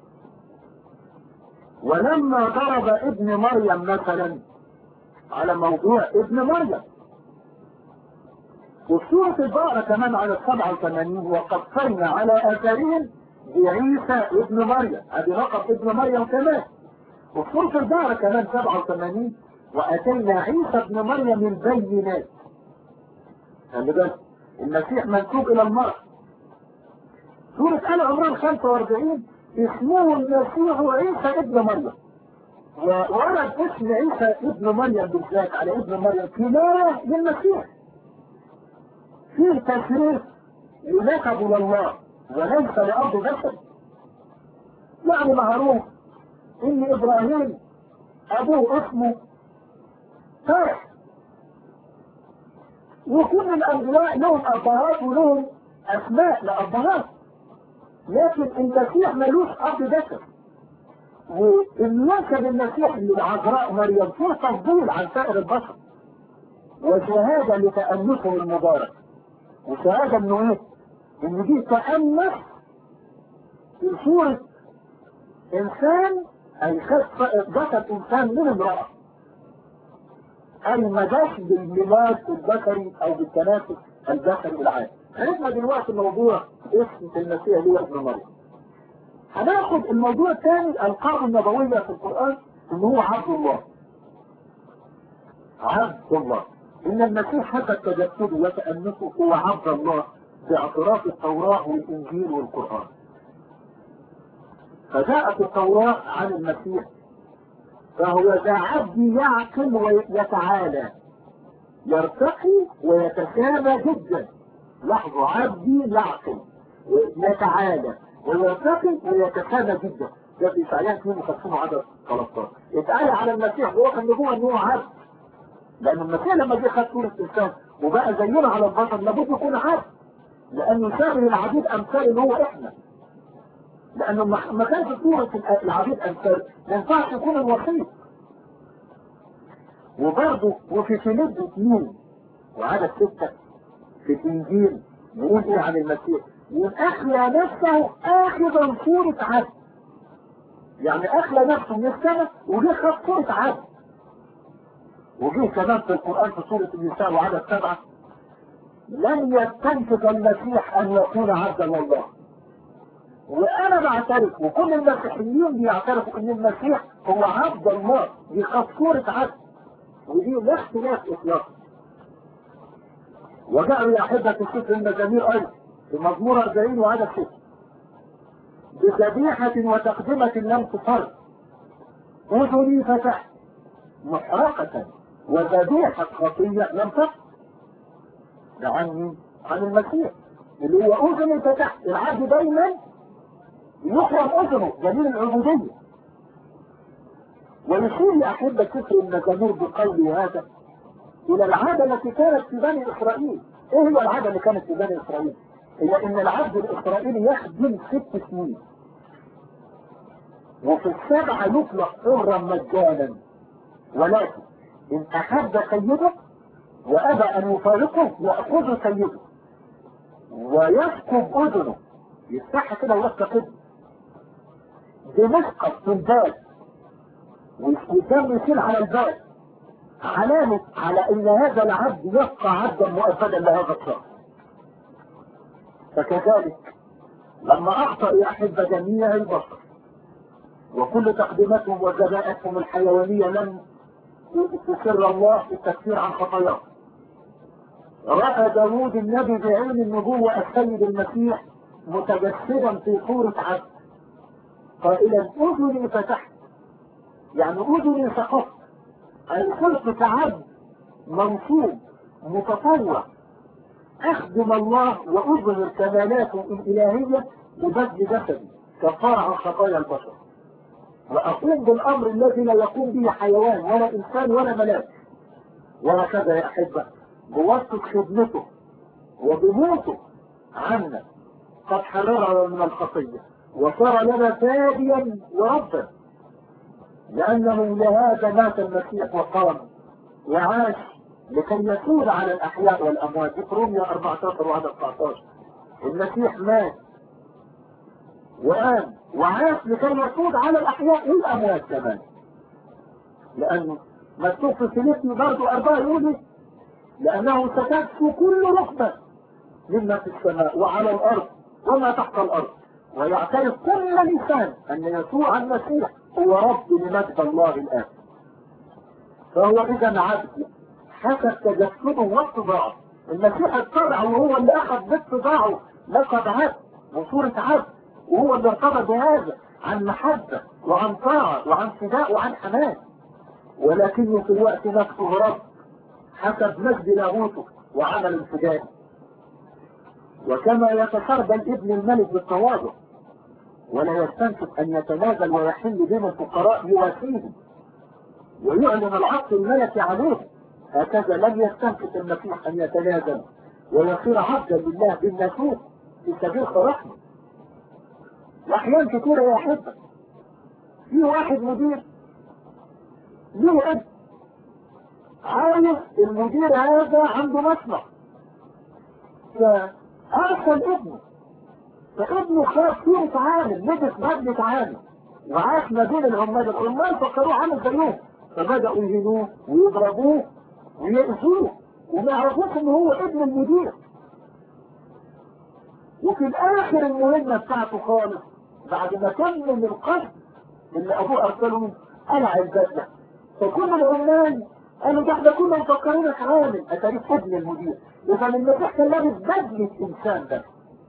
[SPEAKER 1] ولما ضرب ابن مريم مثلا على موضوع ابن مريم وفي سورة البقرة كمان على 87 وقفينا على آثارهم بعيسى ابن مريم ادي لقب ابن مريم كمان وفي سورة البقرة كمان 87 واتينا عيسى ابن مريم البينات خلي بالك المسيح منسوب الى المرأة سورة آل عمران 45 اسمه المسيح عيسى ابن مريم وورد اسم عيسى ابن مريم بالذات على ابن مريم كناية للمسيح فيه تشريف ينسب لله وليس لأرض بشر يعني معروف ان ابراهيم ابوه اسمه تارح وكل الانبياء لهم ابهات ولهم اسماء لابهات لكن المسيح ملوش اب بشر والنسب المسيح للعذراء مريم فيه تفضيل عن سائر البشر وشهادة لتأنسه المبارك وشهادة انه ايه؟ ان دي تأنس في صورة انسان اي خد جسد انسان من امرأة اي ما جاش بالميلاد البشري او بالتناسب البشري العادي عرفنا دلوقتي موضوع اسم المسيح اللي هو ابن مريم هناخد الموضوع الثاني القاعدة النبوية في القرآن ان هو عبد الله عبد الله ان المسيح حتى تجسده وتأنسه هو عبد الله باعتراف التوراة والانجيل والقرآن فجاءت التوراة عن المسيح فهو ذا عبد يعقل ويتعالى يرتقي ويتسامى جدا لاحظوا عبدي يعقل ويتعالى ويرتقي ويتسامى جدا ده في إشعياء 52 عدد 13 اتقال على المسيح وهو كان جوه ان هو عبد لأن المسيح لما جه خد صورة إنسان وبقى زينا على البشر لابد يكون عبد لأنه شامل العبيد أمثال اللي هو إحنا لأنه ما كانش صورة العبيد أمثال ما ينفعش يكون الوسيط وبرضه وفي فيليب اثنين وعدد ستة في الإنجيل يقول إيه عن المسيح؟ يقول أخلى نفسه آخذا صورة عبد يعني أخلى نفسه من السماء وجه خد صورة عبد وجه كمان في القرآن في سورة النساء وعدد سبعة لم يستنفق المسيح أن يكون عبدا لله وأنا بعترف وكل المسيحيين بيعترفوا أن المسيح هو عبد الله دي خد صورة عبد ودي لا اختلاف إطلاقا وجاءوا يا أحبة في سفر المزامير أيضا في مزمور 40 وعدد 6 بذبيحة وتقدمة لم تفر أذني فتحت محرقة وذبيحة خطية لم تفر ده عن عن المسيح اللي هو أذني فتحت العبد دايما يحرم أذنه جميل العبودية ويشير يا أحبة كفر المزامير بقول هذا إلى العادة التي كانت في بني إسرائيل إيه هي العادة اللي كانت في بني إسرائيل؟ هي إن العبد الإسرائيلي يخدم ست سنين وفي السبعة يطلق حرا مجانا ولكن إن أحب سيده وأبى أن يفارقه يأخذ سيده ويسكب أذنه يفتحها كده ويفتح كده بمسقط في الباب والدم يسيل على الباب علامة على ان هذا العبد يبقى عبدا مؤبدا لهذا الشخص فكذلك لما اخطأ يحب جميع البشر وكل تقديماتهم وذبائحهم الحيوانية لم تسر الله في التكفير عن خطاياهم رأى داوود النبي بعين النبوة السيد المسيح متجسدا في صورة عبد قائلا اذني فتحت يعني اذني سقطت اي قلت كعبد منصوب متطوع اخدم الله واظهر الكمالات الالهيه ببذل جسدي كفاره عن خطايا البشر واقوم بالامر الذي لا يقوم به حيوان ولا انسان ولا ملاك وهكذا يا احبه بواسطه خدمته وبموته عنا قد حررنا من الخطيه وصار لنا فاديا وربا لأنه لهذا مات المسيح وقام وعاش لكي يسود على الأحياء والأموات في روميا 14 وعدد 19 المسيح مات وقام وعاش لكي يسود على الأحياء والأموات كمان لأنه مكتوب في فيليبي برضه أربعة يقول لأنه ستكفي كل ركبة مما في السماء وعلى الأرض وما تحت الأرض ويعترف كل لسان أن يسوع المسيح هو رب لمجد الله الآن فهو إذا عبد حسب تجسده واتباعه المسيح اتبع وهو اللي أخذ باتباعه لقب عبد وصورة عبد وهو اللي ارتبط بهذا عن محبة وعن طاعة وعن فداء وعن حنان ولكنه في الوقت نفسه رب حسب مجد لاهوته وعمل الفداء وكما يتسربل ابن الملك بالتواضع ولا يستنكف ان يتنازل ويحل بين الفقراء يواسيهم ويعلن العقل الملكي عليه هكذا لم يستنكف المسيح ان يتنازل ويصير عبدا لله بالناسوس في سبيل رحمه واحيان كثيره يا احبه في واحد مدير له ابن عايز المدير هذا عنده مصنع فارسل ابنه فابنه خاف فيه يتعامل لبس بدل يتعامل وعاش ما بين العمال العمال فكروه عامل زيهم فبداوا يهينوه ويضربوه ويأذوه وما يعرفوش ان هو ابن المدير وفي الاخر المهمة بتاعته خالص بعد ما كمل القصد اللي ابوه ارسله منه قلع البدلة فكل العمال قالوا ده احنا كنا مفكرينك عامل اتاريخ ابن المدير اذا المسيح كان لابس بدلة انسان ده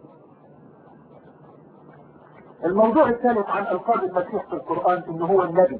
[SPEAKER 1] الموضوع الثالث عن الفاظ المسيح في القرآن ان هو النبي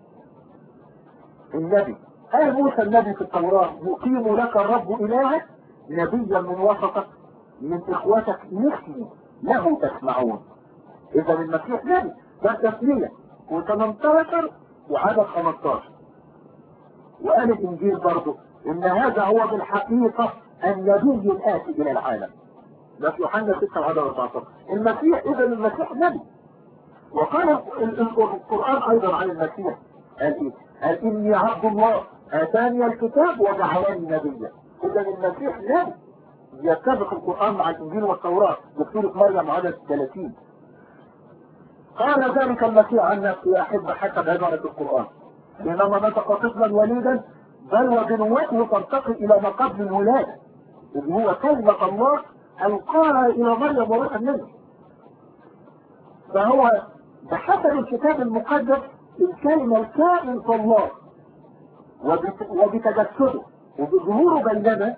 [SPEAKER 1] النبي قال موسى النبي في التوراة يقيم لك الرب إلهك نبيا من وسطك من إخوتك مثلي له تسمعون إذا المسيح نبي ده تسمية و18 وعدد 15 وقال الإنجيل برضه إن هذا هو بالحقيقة النبي الآتي إلى العالم ده في يوحنا 6 وعدد 14 المسيح إذا المسيح نبي وقال القرآن أيضا عن المسيح قال إيه؟ قال إني عبد الله آتاني الكتاب وجعلني نبيا إذا المسيح نبي يتفق القرآن مع الإنجيل والتوراة بسورة مريم عدد 30 قال ذلك المسيح عن نفسه يا أحب حسب عبارة القرآن حينما نطق طفلا وليدا بل وبنوته ترتقي إلى مقام الولادة اللي هو كلمة الله ألقاها إلى مريم وروح النبي فهو بحسب الكتاب المقدس الكلمة الكائن في الله وبتجسده وبظهوره بيننا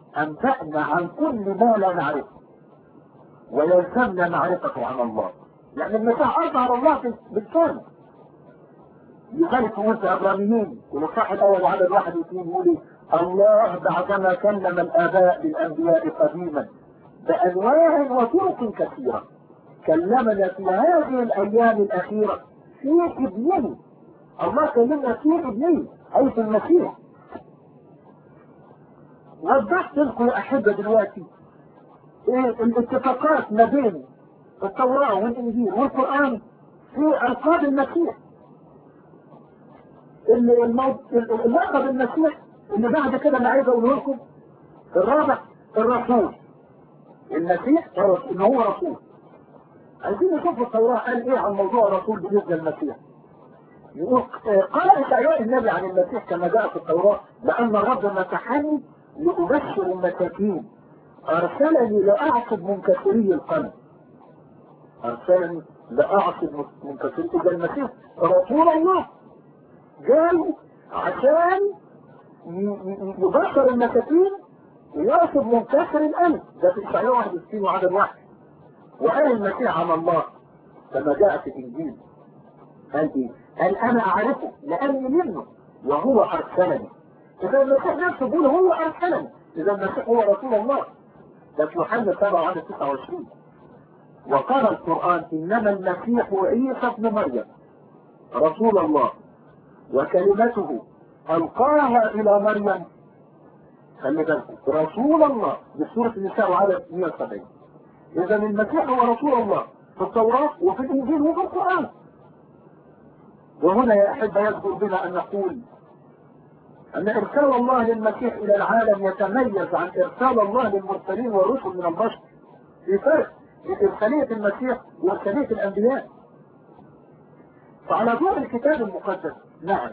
[SPEAKER 1] أنبأنا عن كل ما لا نعرفه ويلزمنا معرفته عن الله يعني المسيح اظهر الله في- بالكامل لذلك يقول في عبرانيين والاصحاح الاول وعدد واحد واثنين يقول إيه؟ الله بعدما كلم الاباء بالانبياء قديما بانواع وطرق كثيره كلمنا في هذه الايام الاخيره في ابنه الله كلمنا في ابنه اي في المسيح وضحت لكم يا احبه دلوقتي ايه الاتفاقات ما بين التوراه والانجيل والقران في القاب المسيح اللي المو... اللقب المسيح اللي بعد كده انا عايز اقوله لكم الرابع الرسول المسيح رسول- ان هو رسول عايزين نشوف التوراه قال ايه عن موضوع الرسول بالنسبه للمسيح يقول آه، قال اشعياء النبي عن المسيح كما جاء في التوراه لان الرب مسحني لابشر المساكين ارسلني لاعصب منكسري القلب ارسلني لاعصب منكسري اذا المسيح رسول الله جاي عشان ي- ي- يبشر المساكين ويعصب منكسر القلب ده في اشعياء 61 وعدد واحد وقال المسيح عن الله كما جاء في الانجيل قال ايه؟ قال انا اعرفه لاني منه وهو ارسلني اذا المسيح نفسه بيقول هو ارسلني اذا المسيح هو رسول الله ده في يوحنا 7 عدد 29 وقال القران انما المسيح عيسى ابن مريم رسول الله وكلمته القاها الى مريم خلي بالكم رسول الله بسوره النساء وعدد 170 اذا المسيح هو رسول الله في التوراه وفي الانجيل وفي القران وهنا يا أحبة يذكر بنا أن نقول أن إرسال الله للمسيح إلى العالم يتميز عن إرسال الله للمرسلين والرسل من البشر في فرق بين إرسالية المسيح وإرسالية الأنبياء فعلى ضوء الكتاب المقدس نعم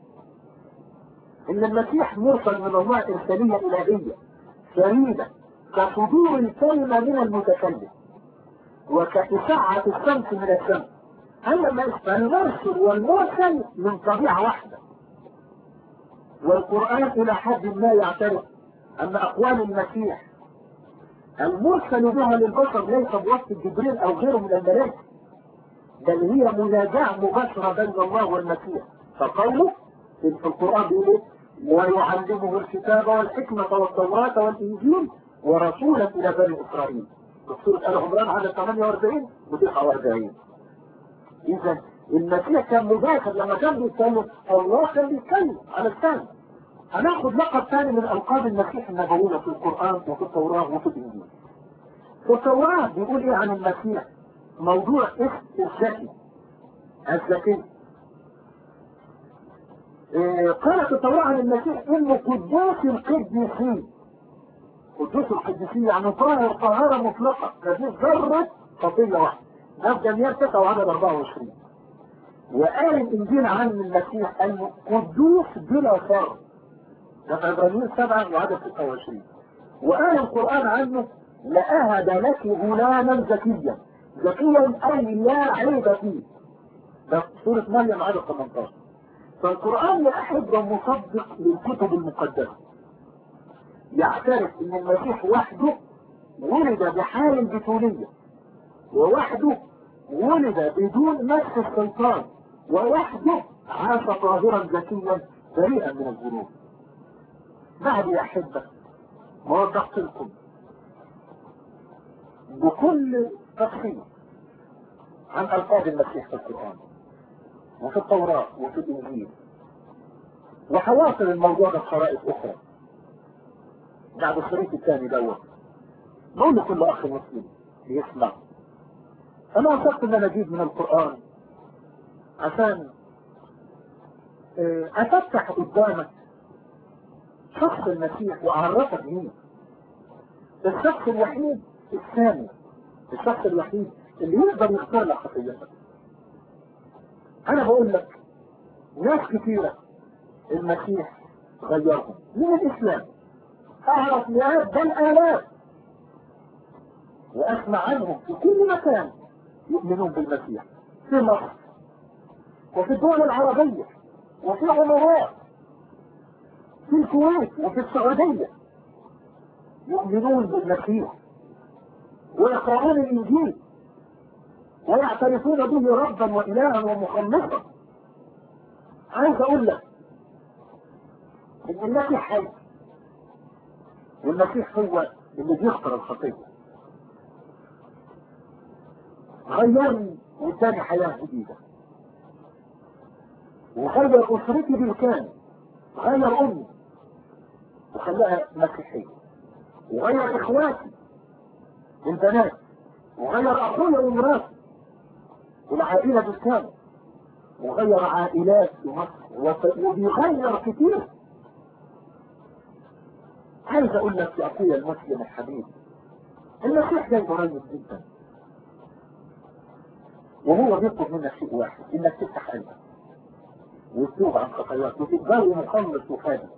[SPEAKER 1] إن المسيح مرسل من الله إرسالية إلهية فريدة كصدور الكلمة من المتكلم وكإشعة الشمس من الشمس أما المرسل والمرسل من طبيعة واحدة والقرآن إلى حد ما يعترف أن أقوال المسيح المرسل بها للبشر ليس بواسطة جبريل أو غيره من الملائكة بل هي مناجاة مباشرة بين الله والمسيح فقوله في القرآن بيقول إيه؟ ويعلمه الكتاب والحكمة والتوراة والإنجيل ورسولا إلى بني إسرائيل. سورة آل عمران عدد 48 و 49 اذا المسيح كان مباشر لما كان بيتكلم الله كان بيتكلم على الثاني هناخد لقب ثاني من القاب المسيح النبوية في القرآن وفي التوراة وفي الإنجيل في التوراة بيقول ايه عن المسيح موضوع اسم الذكي الذكي إيه قالت التوراة عن المسيح انه قدوس القديسين قدوس القديسين يعني طاهر طهارة مطلقة مفيش ذرة خطية واحدة ده في دانيال 9 وعدد 24 وقال الانجيل عن المسيح انه قدوس بلا شر ده في عبرانيين 7 وعدد 26 وقال القران عنه لأهد لك غلاما زكيا زكيا اي لا عيب فيه ده في سوره مريم عدد 18 فالقران يا احبه مصدق للكتب المقدسه يعترف ان المسيح وحده ولد بحال البتوليه ووحده ولد بدون مس السلطان ووحده عاش طاهرا زكيا بريئا من الذنوب بعد يا احبه ما وضحت لكم بكل تفصيل عن الفاظ المسيح في القران وفي التوراه وفي الانجيل وحواصل الموضوع ده بخرائط اخرى بعد الشريط الثاني دوت نقول لكل اخ مسلم يسمع انا اعتقد ان انا اجيب من القرآن عشان افتح قدامك شخص المسيح واعرفك مين الشخص الوحيد الثاني الشخص الوحيد اللي يقدر يختار لك خطيتك انا بقول لك ناس كثيرة المسيح غيرهم من الاسلام اعرف مئات بل الاف واسمع عنهم في كل مكان يؤمنون بالمسيح في مصر وفي الدول العربية وفي عمراء في الكويت وفي السعودية يؤمنون بالمسيح ويقرؤون الإنجيل ويعترفون به ربا وإلها ومخلصا عايز أقول لك إن المسيح حي والمسيح هو اللي بيغفر الخطية غيرني واداني حياة جديدة وغير أسرتي بالكامل غير أمي وخلاها مسيحية وغير إخواتي البنات وغير أخويا ومراتي والعائلة بالكامل وغير عائلات في مصر وبيغير كتير عايز اقول لك يا اخويا المسلم الحبيب المسيح جاي قريب جدا وهو بيطلب منك شيء واحد انك تفتح قلبك وتتوب عن خطاياك وتتبري مخلص وفادي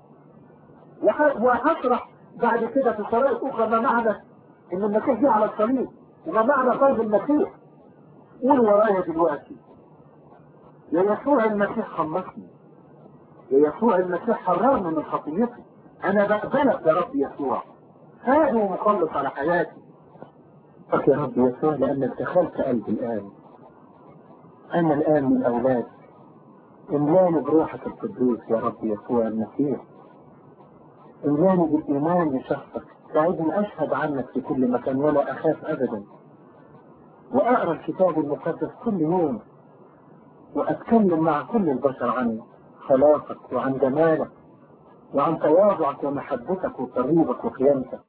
[SPEAKER 1] وهشرح بعد كده في شرائط اخرى ما معنى ان المسيح جه على الصليب وما معنى قلب المسيح قول ورايا دلوقتي يا يسوع المسيح خلصني يا يسوع المسيح حررني من خطيتي انا بقبلك يا رب يسوع هذا مخلص على حياتي
[SPEAKER 2] أخي يا رب يسوع لأنك دخلت قلبي الآن أنا الآن من أولاد املاني بروحك القدوس يا رب يسوع المسيح املاني بالإيمان بشخصك ساعدني أشهد عنك في كل مكان ولا أخاف أبدا وأقرأ الكتاب المقدس كل يوم وأتكلم مع كل البشر عن خلاقك وعن جمالك وعن تواضعك ومحبتك وقريبك وقيامتك